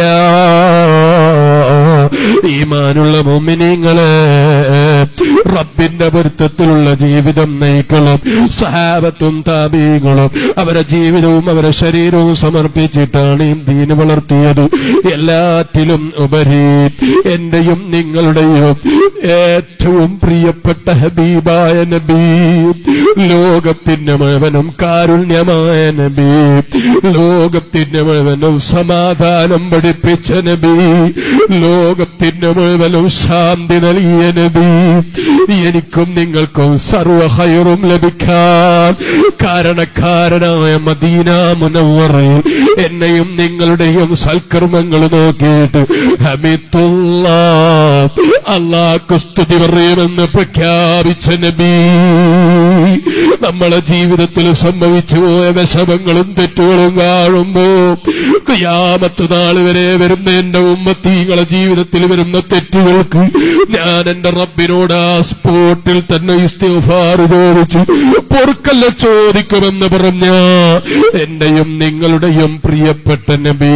ഈമാനുള്ള മുമ്മിനിങ്ങളെ റബ്ബിന്റെ പൊരുത്തത്തിലുള്ള ജീവിതം നയിക്കണം സഹാബത്തും താപീകളും അവരെ ജീവിതവും അവരെ ശരീരവും സമർപ്പിച്ചിട്ടാണ് ഈ ദീന് വളർത്തിയത് എല്ലാറ്റിലും ഉപരി എന്റെയും നിങ്ങളുടെയും ഏറ്റവും പ്രിയപ്പെട്ട ഹബീബായ നബി ലോകത്തിന്റെ മുഴുവനും കാരുണ്യമായ നബി ലോകത്തിന്റെ മുഴുവനും സമാധാനം പഠിപ്പിച്ച നബി ലോകത്തിന്റെ മുഴുവനും ശാന്തി നൽകിയ നബി എനിക്കും നിങ്ങൾക്കും സർവഹയറും ലഭിക്കാൻ കാരണക്കാരനായ മദീന മുനവറയിൽ എന്നെയും നിങ്ങളുടെയും സൽക്കർമ്മങ്ങൾ നോക്കിയിട്ട് ഹമിത്തുള്ള അള്ളാഹ് സ്തുതി പറയുമെന്ന് പ്രഖ്യാപിച്ച നബി നമ്മളെ ജീവിതത്തിൽ സംഭവിച്ചു പോയ വിഷമങ്ങളും തെറ്റുകളും കാണുമ്പോ യാമത്ത് നാൾ വരെ വരുന്ന എന്റെ ഉമ്മത്തീങ്ങളെ ജീവിതത്തിൽ വരുന്ന തെറ്റുകൾക്ക് ഞാൻ എന്റെ റബ്ബിനോട് ആ സ്പോട്ടിൽ തന്നെ ഇസ്തിഫാർ ചോദിച്ചു പൊറുക്കല്ല ചോദിക്കുമെന്ന് പറഞ്ഞ എന്റെയും നിങ്ങളുടെയും പ്രിയപ്പെട്ട നബി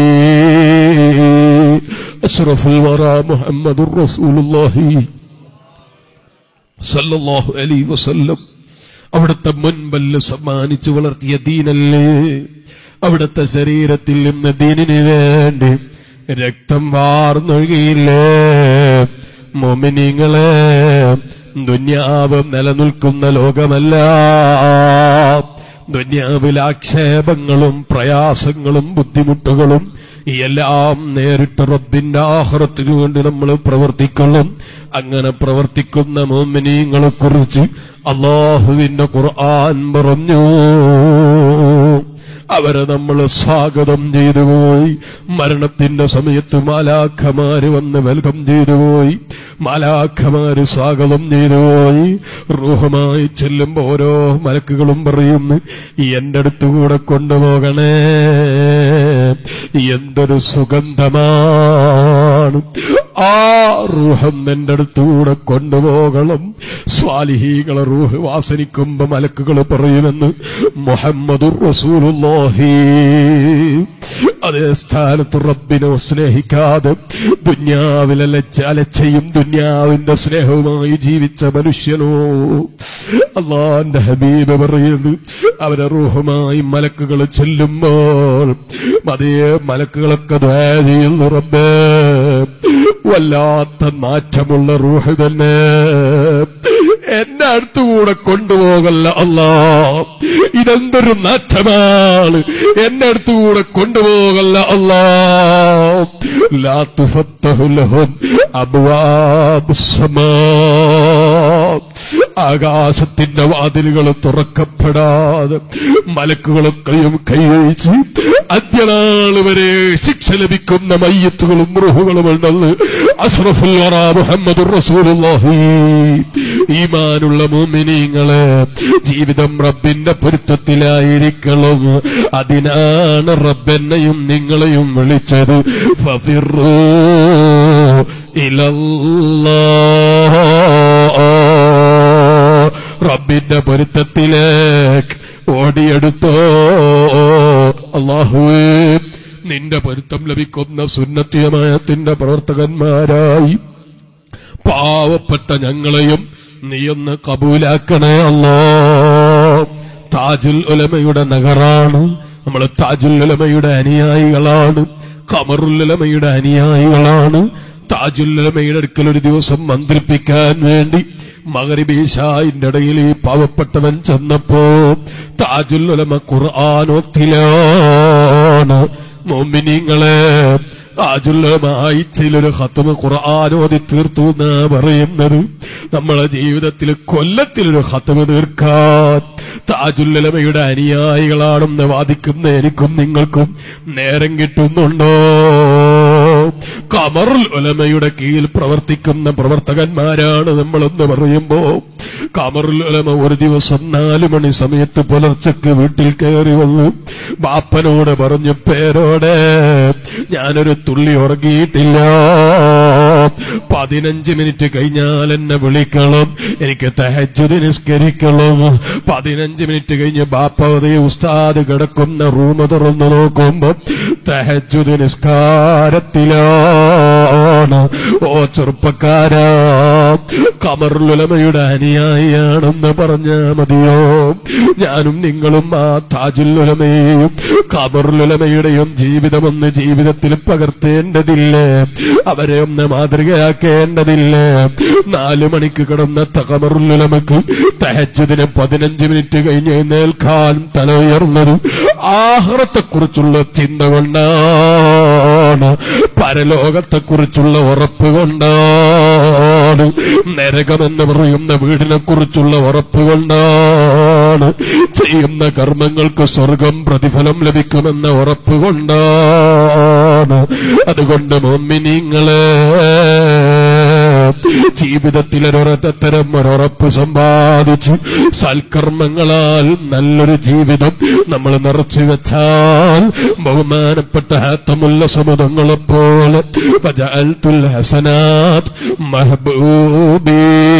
അഷ്റഫുൽ വറ മുഹമ്മദുർ റസൂലുള്ളാഹി സല്ലല്ലാഹു അലൈഹി വസല്ലം അവിടുത്തെ മുൻപല്ല് സമ്മാനിച്ചു വളർത്തിയ ദീനല്ലേ അവിടുത്തെ ശരീരത്തിൽ നിന്ന് ദീനിന് വേണ്ടി രക്തം വാർന്നൊഴുകിയില്ലേ മോമിനിങ്ങളെ ദുന്യാവ് നിലനിൽക്കുന്ന ലോകമല്ല ദുന്യാവിൽ ആക്ഷേപങ്ങളും പ്രയാസങ്ങളും ബുദ്ധിമുട്ടുകളും എല്ലാം നേരിട്ട് റബ്ബിന്റെ ആഹ്റത്തിനു വേണ്ടി നമ്മൾ പ്രവർത്തിക്കണം അങ്ങനെ പ്രവർത്തിക്കുന്ന മോമിനീങ്ങളെ കുറിച്ച് അള്ളാഹുവിന്റെ ഖുർആൻ പറഞ്ഞു അവരെ നമ്മൾ സ്വാഗതം ചെയ്തു പോയി മരണത്തിന്റെ സമയത്ത് മാലാഖമാര് വന്ന് വെൽക്കം ചെയ്തു പോയി മാലാഖമാര് സ്വാഗതം ചെയ്തു പോയി റൂഹമായി ചെല്ലുമ്പോ ഓരോ മലക്കുകളും പറയുന്നു എന്റെ അടുത്തുകൂടെ കൊണ്ടുപോകണേ എന്തൊരു സുഗന്ധമാണ് ആ റൂഹം എന്റെ അടുത്തുകൂടെ കൊണ്ടുപോകണം സ്വാലിഹീകളെ റൂഹ് വാസനിക്കുമ്പോ മലക്കുകൾ പറയുമെന്ന് മുഹമ്മദുർ റസൂലുള്ളാഹി അതേ സ്ഥാനത്ത് റബ്ബിനെ സ്നേഹിക്കാതെ ദുന്യാവിലെ ലജ്ജ അലച്ചയും ദുന്യാവിന്റെ സ്നേഹവുമായി ജീവിച്ച മനുഷ്യനോ അള്ളാന്റെ ഹബീബ് പറയുന്നു അവരെ റൂഹുമായി മലക്കുകൾ ചെല്ലുമ്പോൾ അതേ മലക്കുകളൊക്കെ ദ്വാ ചെയ്യുന്നു റബ്ബേ വല്ലാത്ത നാറ്റമുള്ള റൂഹ് തന്നെ എന്റെ അടുത്തുകൂടെ കൊണ്ടുപോകല്ല അല്ലാ ഇതെന്തൊരു നാറ്റമാണ് എന്റെ അടുത്തുകൂടെ കൊണ്ടുപോകല്ല അല്ലാ ലാ തുഫത്തഹു ലഹും അബ്വാബുസ് സമാ ആകാശത്തിന്റെ വാതിലുകൾ തുറക്കപ്പെടാതെ മലക്കുകളൊക്കെയും കൈവഴിച്ച് അന്ത്യനാൾ വരെ ശിക്ഷ ലഭിക്കുന്ന മയ്യത്തുകളും മൃഹുകളും ഉണ്ടെന്ന് അഷ്റഫുൽ വറ മുഹമ്മദ് റസൂലുള്ളാഹി ഈമാനുള്ള മോമിനിങ്ങളെ ജീവിതം റബ്ബിന്റെ പൊരുത്തത്തിലായിരിക്കണം അതിനാണ് റബ്ബെന്നെയും നിങ്ങളെയും വിളിച്ചത് ഫഫിറൂ ഇലല്ലാ റബ്ബിന്റെ പൊരുത്തത്തിലേക്ക് ഓടിയെടുത്തോ അള്ളാഹുവേ നിന്റെ പൊരുത്തം ലഭിക്കുന്ന സുന്നത്തിയമായത്തിന്റെ പ്രവർത്തകന്മാരായി പാവപ്പെട്ട ഞങ്ങളെയും നീയൊന്ന് കബൂലാക്കണേ അല്ലോ താജുൽ ഉലമയുടെ നഗറാണ് നമ്മൾ താജുൽ ഉലമയുടെ അനുയായികളാണ് കമറുൽ ഉലമയുടെ അനുയായികളാണ് താജുൽ ഉലമയുടെ അടുക്കൽ ഒരു ദിവസം മന്ത്രിപ്പിക്കാൻ വേണ്ടി മകരിബീശായിന്റെ ഇടയിൽ ഈ പാവപ്പെട്ടവൻ ചെന്നപ്പോ താജുൽ ഉലമ ഖുർആാനോത്തിലാണ് മോമിനിങ്ങളെ ആജുല്ലമ ആഴ്ചയിലൊരു ഹത്തുമ ഖുർആാനോതി തീർത്തു എന്നാ പറയുന്നത് നമ്മളെ ജീവിതത്തിൽ കൊല്ലത്തിലൊരു ഹത്തുമ തീർക്കാൻ താജുല്ലമയുടെ അനുയായികളാണെന്ന് വാദിക്കുന്ന എനിക്കും നിങ്ങൾക്കും നേരം കിട്ടുന്നുണ്ടോ കമറുൽ ഉലമയുടെ കീഴിൽ പ്രവർത്തിക്കുന്ന പ്രവർത്തകന്മാരാണ് നമ്മളെന്ന് പറയുമ്പോ കമറുൽ ഉലമ ഒരു ദിവസം നാലു മണി സമയത്ത് പുലർച്ചക്ക് വീട്ടിൽ കയറി വന്നു ബാപ്പനോട് പറഞ്ഞു പേരോടെ ഞാനൊരു തുള്ളി ഉറങ്ങിയിട്ടില്ല പതിനഞ്ച് മിനിറ്റ് കഴിഞ്ഞാൽ എന്നെ വിളിക്കണം എനിക്ക് തഹജുദ് നിസ്കരിക്കണം പതിനഞ്ച് മിനിറ്റ് കഴിഞ്ഞ് ബാപ്പവതേ ഉസ്താദ് കിടക്കുന്ന റൂം തുറന്നു നോക്കുമ്പോ തഹജുദ് നിസ്കാരത്തിലാണ് ഓ ചെറുപ്പക്കാരാ കമറുലമയുടെ അനുയായിയാണെന്ന് പറഞ്ഞാ മതിയോ ഞാനും നിങ്ങളും ആ താജുലുലമയെയും കമറുലമയുടെയും ജീവിതമൊന്ന് ജീവിതത്തിൽ പകർത്തേണ്ടതില്ലേ അവരെ ഒന്ന് മാതൃകയാക്കേണ്ടതില്ലേ നാലു മണിക്ക് കിടന്ന തകമറുലമക്ക് തഹജതിന് പതിനഞ്ച് മിനിറ്റ് കഴിഞ്ഞ് എഴുന്നേൽക്കാൻ തല ഉയർന്നതും ആഹാരത്തെക്കുറിച്ചുള്ള ചിന്ത കൊണ്ടാണ് പരലോകത്തെക്കുറിച്ചുള്ള ഉറപ്പ് കൊണ്ടാണ് നരകമെന്ന് പറയുന്ന വീടിനെ കുറിച്ചുള്ള ഉറപ്പ് കൊണ്ടാണ് ചെയ്യുന്ന കർമ്മങ്ങൾക്ക് സ്വർഗം പ്രതിഫലം ലഭിക്കുമെന്ന ഉറപ്പ് കൊണ്ടാണ് അതുകൊണ്ട് മൊമ്മിനിങ്ങളെ ജീവിതത്തിൽ ഒരൊരത്തരം ഒരൊറപ്പ് സമ്പാദിച്ചു സൽക്കർമ്മങ്ങളാൽ നല്ലൊരു ജീവിതം നമ്മൾ നിറച്ചു വെച്ചാൽ ബഹുമാനപ്പെട്ട ഹാത്തമുള്ള സമുദങ്ങളെപ്പോലെ ഫജഅൽതുൽ ഹസനാത് മഹബൂബീ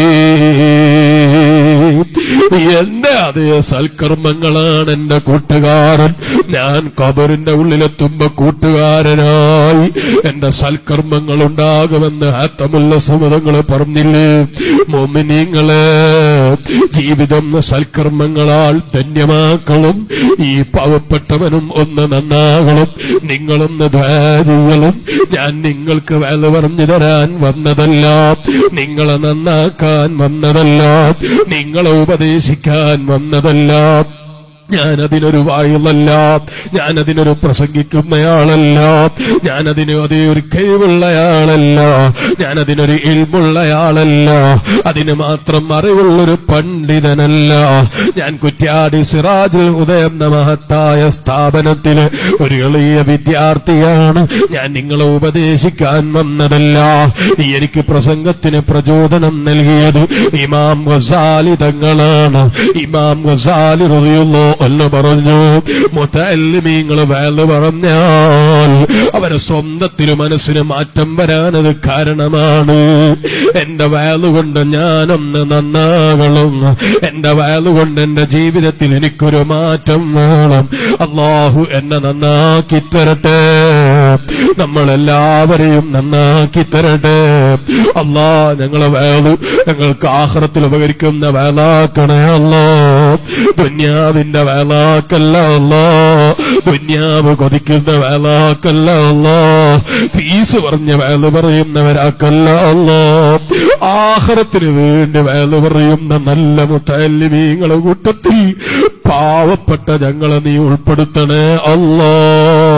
എന്റെ അതേ സൽക്കർമ്മങ്ങളാണ് എന്റെ കൂട്ടുകാരൻ ഞാൻ കബറിന്റെ ഉള്ളിലെത്തുമ്പോ കൂട്ടുകാരനായി എന്റെ സൽക്കർമ്മങ്ങൾ ഉണ്ടാകുമെന്ന് ഹാത്തമുള്ള സമുദങ്ങളെ പറഞ്ഞില്ലേ മോമിനിങ്ങളെ ജീവിതം സൽക്കർമ്മങ്ങളാൽ ധന്യമാക്കളും ഈ പാവപ്പെട്ടവനും ഒന്ന് നന്നാകണം നിങ്ങളൊന്ന് ധാരികളും ഞാൻ നിങ്ങൾക്ക് വേല പറഞ്ഞു തരാൻ വന്നതല്ല നിങ്ങളെ നന്നാക്കാൻ വന്നതല്ല നിങ്ങളെ ഉപദേശിക്കാൻ വന്നതല്ല ഞാനതിനൊരു വായുള്ളല്ല ഞാനതിനൊരു പ്രസംഗിക്കുന്നയാളല്ല ഞാനതിന് അതേ ഒരു കഴിവുള്ളയാളല്ല ഞാനതിനൊരു ഇൽമുള്ളയാളല്ല അതിന് മാത്രം അറിവുള്ളൊരു പണ്ഡിതനല്ല ഞാൻ കുറ്റ്യാടി സിറാജുൽ ഉദയം എന്ന മഹത്തായ സ്ഥാപനത്തില് ഒരു എളിയ വിദ്യാർത്ഥിയാണ് ഞാൻ നിങ്ങളെ ഉപദേശിക്കാൻ വന്നതല്ല ഈ എനിക്ക് പ്രസംഗത്തിന് പ്രചോദനം നൽകിയത് ഇമാം ഗസാലി തങ്ങളാണ് ഇമാം ഗസാലി റളിയല്ലോ എന്ന് പറഞ്ഞു മുത്തല്ലിമീങ്ങൾ വേല പറഞ്ഞാൽ അവരെ സ്വന്തത്തിന് മനസ്സിന് മാറ്റം വരാനത് കാരണമാണ് എന്റെ വേലുകൊണ്ട് ഞാനൊന്ന് നന്നാകണം എന്റെ വേലുകൊണ്ട് എന്റെ ജീവിതത്തിൽ എനിക്കൊരു മാറ്റം വേണം അള്ളാഹു എന്നെ നന്നാക്കി തരട്ടെ നമ്മളെല്ലാവരെയും നന്നാക്കി തരട്ടെ അള്ളാ ഞങ്ങളെ വേലു ഞങ്ങൾക്ക് ആഹ്റത്തിൽ ഉപകരിക്കുന്ന വേലാക്കണേ അല്ലോ ദുന്യാവിന്റെ വേലാക്കല്ല അല്ലോ ദുന്യാവ് കൊതിക്കുന്ന വേലാക്കല്ല അല്ലോ ഫീസ് പറഞ്ഞ വേല പറയുന്നവരാക്കല്ല അല്ലോ ആഹ്റത്തിന് വേണ്ടി വേല പറയുന്ന നല്ല മുത്തല്ലിമീങ്ങളെ കൂട്ടത്തിൽ പാവപ്പെട്ട ഞങ്ങളെ നീ ഉൾപ്പെടുത്തണേ അല്ലോ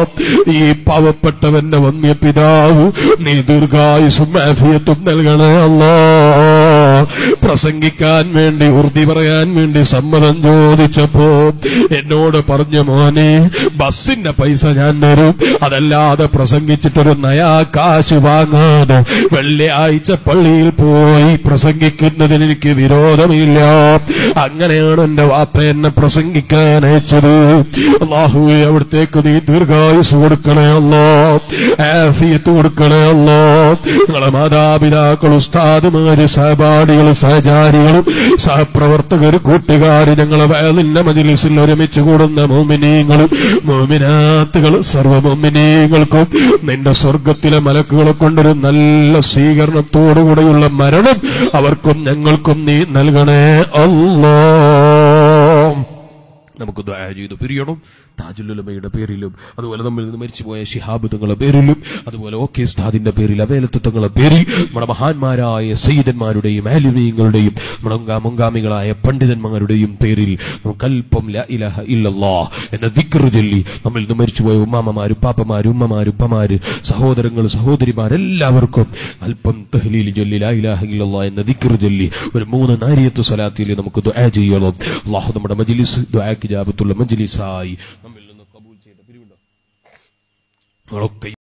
ഈ പാവപ്പെട്ടവന്റെ വന്യപിതാവ് നീ ദീർഘായുസും ആഫിയത്തും നൽകണേ അല്ലാ പ്രസംഗിക്കാൻ വേണ്ടി ഉറുതി പറയാൻ വേണ്ടി സമ്മതം ചോദിച്ചപ്പോ എന്നോട് പറഞ്ഞ മോനെ ബസ്സിന്റെ പൈസ ഞാൻ തരും അതല്ലാതെ പ്രസംഗിച്ചിട്ടൊരു നയാ കാശ് വാങ്ങാതെ വെള്ളിയാഴ്ച പള്ളിയിൽ പോയി പ്രസംഗിക്കുന്നതിന് എനിക്ക് വിരോധമില്ല അങ്ങനെയാണ് എന്റെ വാപ്പ എന്നെ പ്രസംഗിക്കാൻ അയച്ചത് അള്ളാഹുവെ അവിടത്തേക്ക് നീ ദീർഘായുസ് കൊടുക്കണേ അല്ലോ ആഫിയത്ത് കൊടുക്കണേ അല്ലോ നിങ്ങളെ മാതാപിതാക്കൾ ഉസ്താദുമാര് സഹപാഠികൾ സഹചാരികളും സഹപ്രവർത്തകർ കൂട്ടുകാർ ഞങ്ങളെ വയലിന്റെ മജിലിസിൽ ഒരുമിച്ച് കൂടുന്ന മോമിനീങ്ങളും മോമിനാത്തുകൾ സർവ മോമിനീങ്ങൾക്കും നിന്റെ സ്വർഗത്തിലെ മലക്കുകളെ കൊണ്ടൊരു നല്ല സ്വീകരണത്തോടുകൂടെയുള്ള മരണം അവർക്കും ഞങ്ങൾക്കും നീ നൽകണേ അല്ലോ നമുക്ക് ദുആ ചെയ്ത് പിരിയണം താജുലുലമയുടെ പേരിലും അതുപോലെ നമ്മിൽ നിന്ന് മരിച്ചുപോയ ശിഹാബ് തങ്ങളുടെ പേരിലും അതുപോലെ ഓക്കെ സ്ഥാദിന്റെ പേരിൽ അവേലത്ത് തങ്ങളുടെ പേരിൽ നമ്മുടെ മഹാന്മാരായ സയ്യിദന്മാരുടെയും ആലിമീങ്ങളുടെയും നമ്മുടെ മുങ്കാ- മുങ്കാമികളായ പണ്ഡിതന്മാരുടെയും പേരിൽ നമുക്ക് അല്പം ലാ ഇലാഹ ഇല്ലല്ലാ എന്ന ദിക്ർ ചൊല്ലി നമ്മിൽ നിന്ന് മരിച്ചുപോയ ഉമ്മാമ്മമാരും പാപ്പമാരും ഉമ്മമാരും ഉപ്പമാര് സഹോദരങ്ങൾ സഹോദരിമാരെല്ലാവർക്കും അല്പം തഹ്ലീൽ ചൊല്ലി ലാ ഇലാഹ ഇല്ലല്ലാ എന്ന ദിക്ർ ചൊല്ലി ഒരു മൂന്ന് നാരിയത്ത് സ്വലാത്തിൽ നമുക്ക് ദുആ ചെയ്യണം അള്ളാഹു നമ്മുടെ മജ്ലിസ് ദുആക്ക് ജാബത്തുള്ള മജ്ലിസായി നമ്മിൽ നിന്ന് കബൂൽ ചെയ്ത പിരിവുണ്ടോ നിങ്ങളൊക്കെ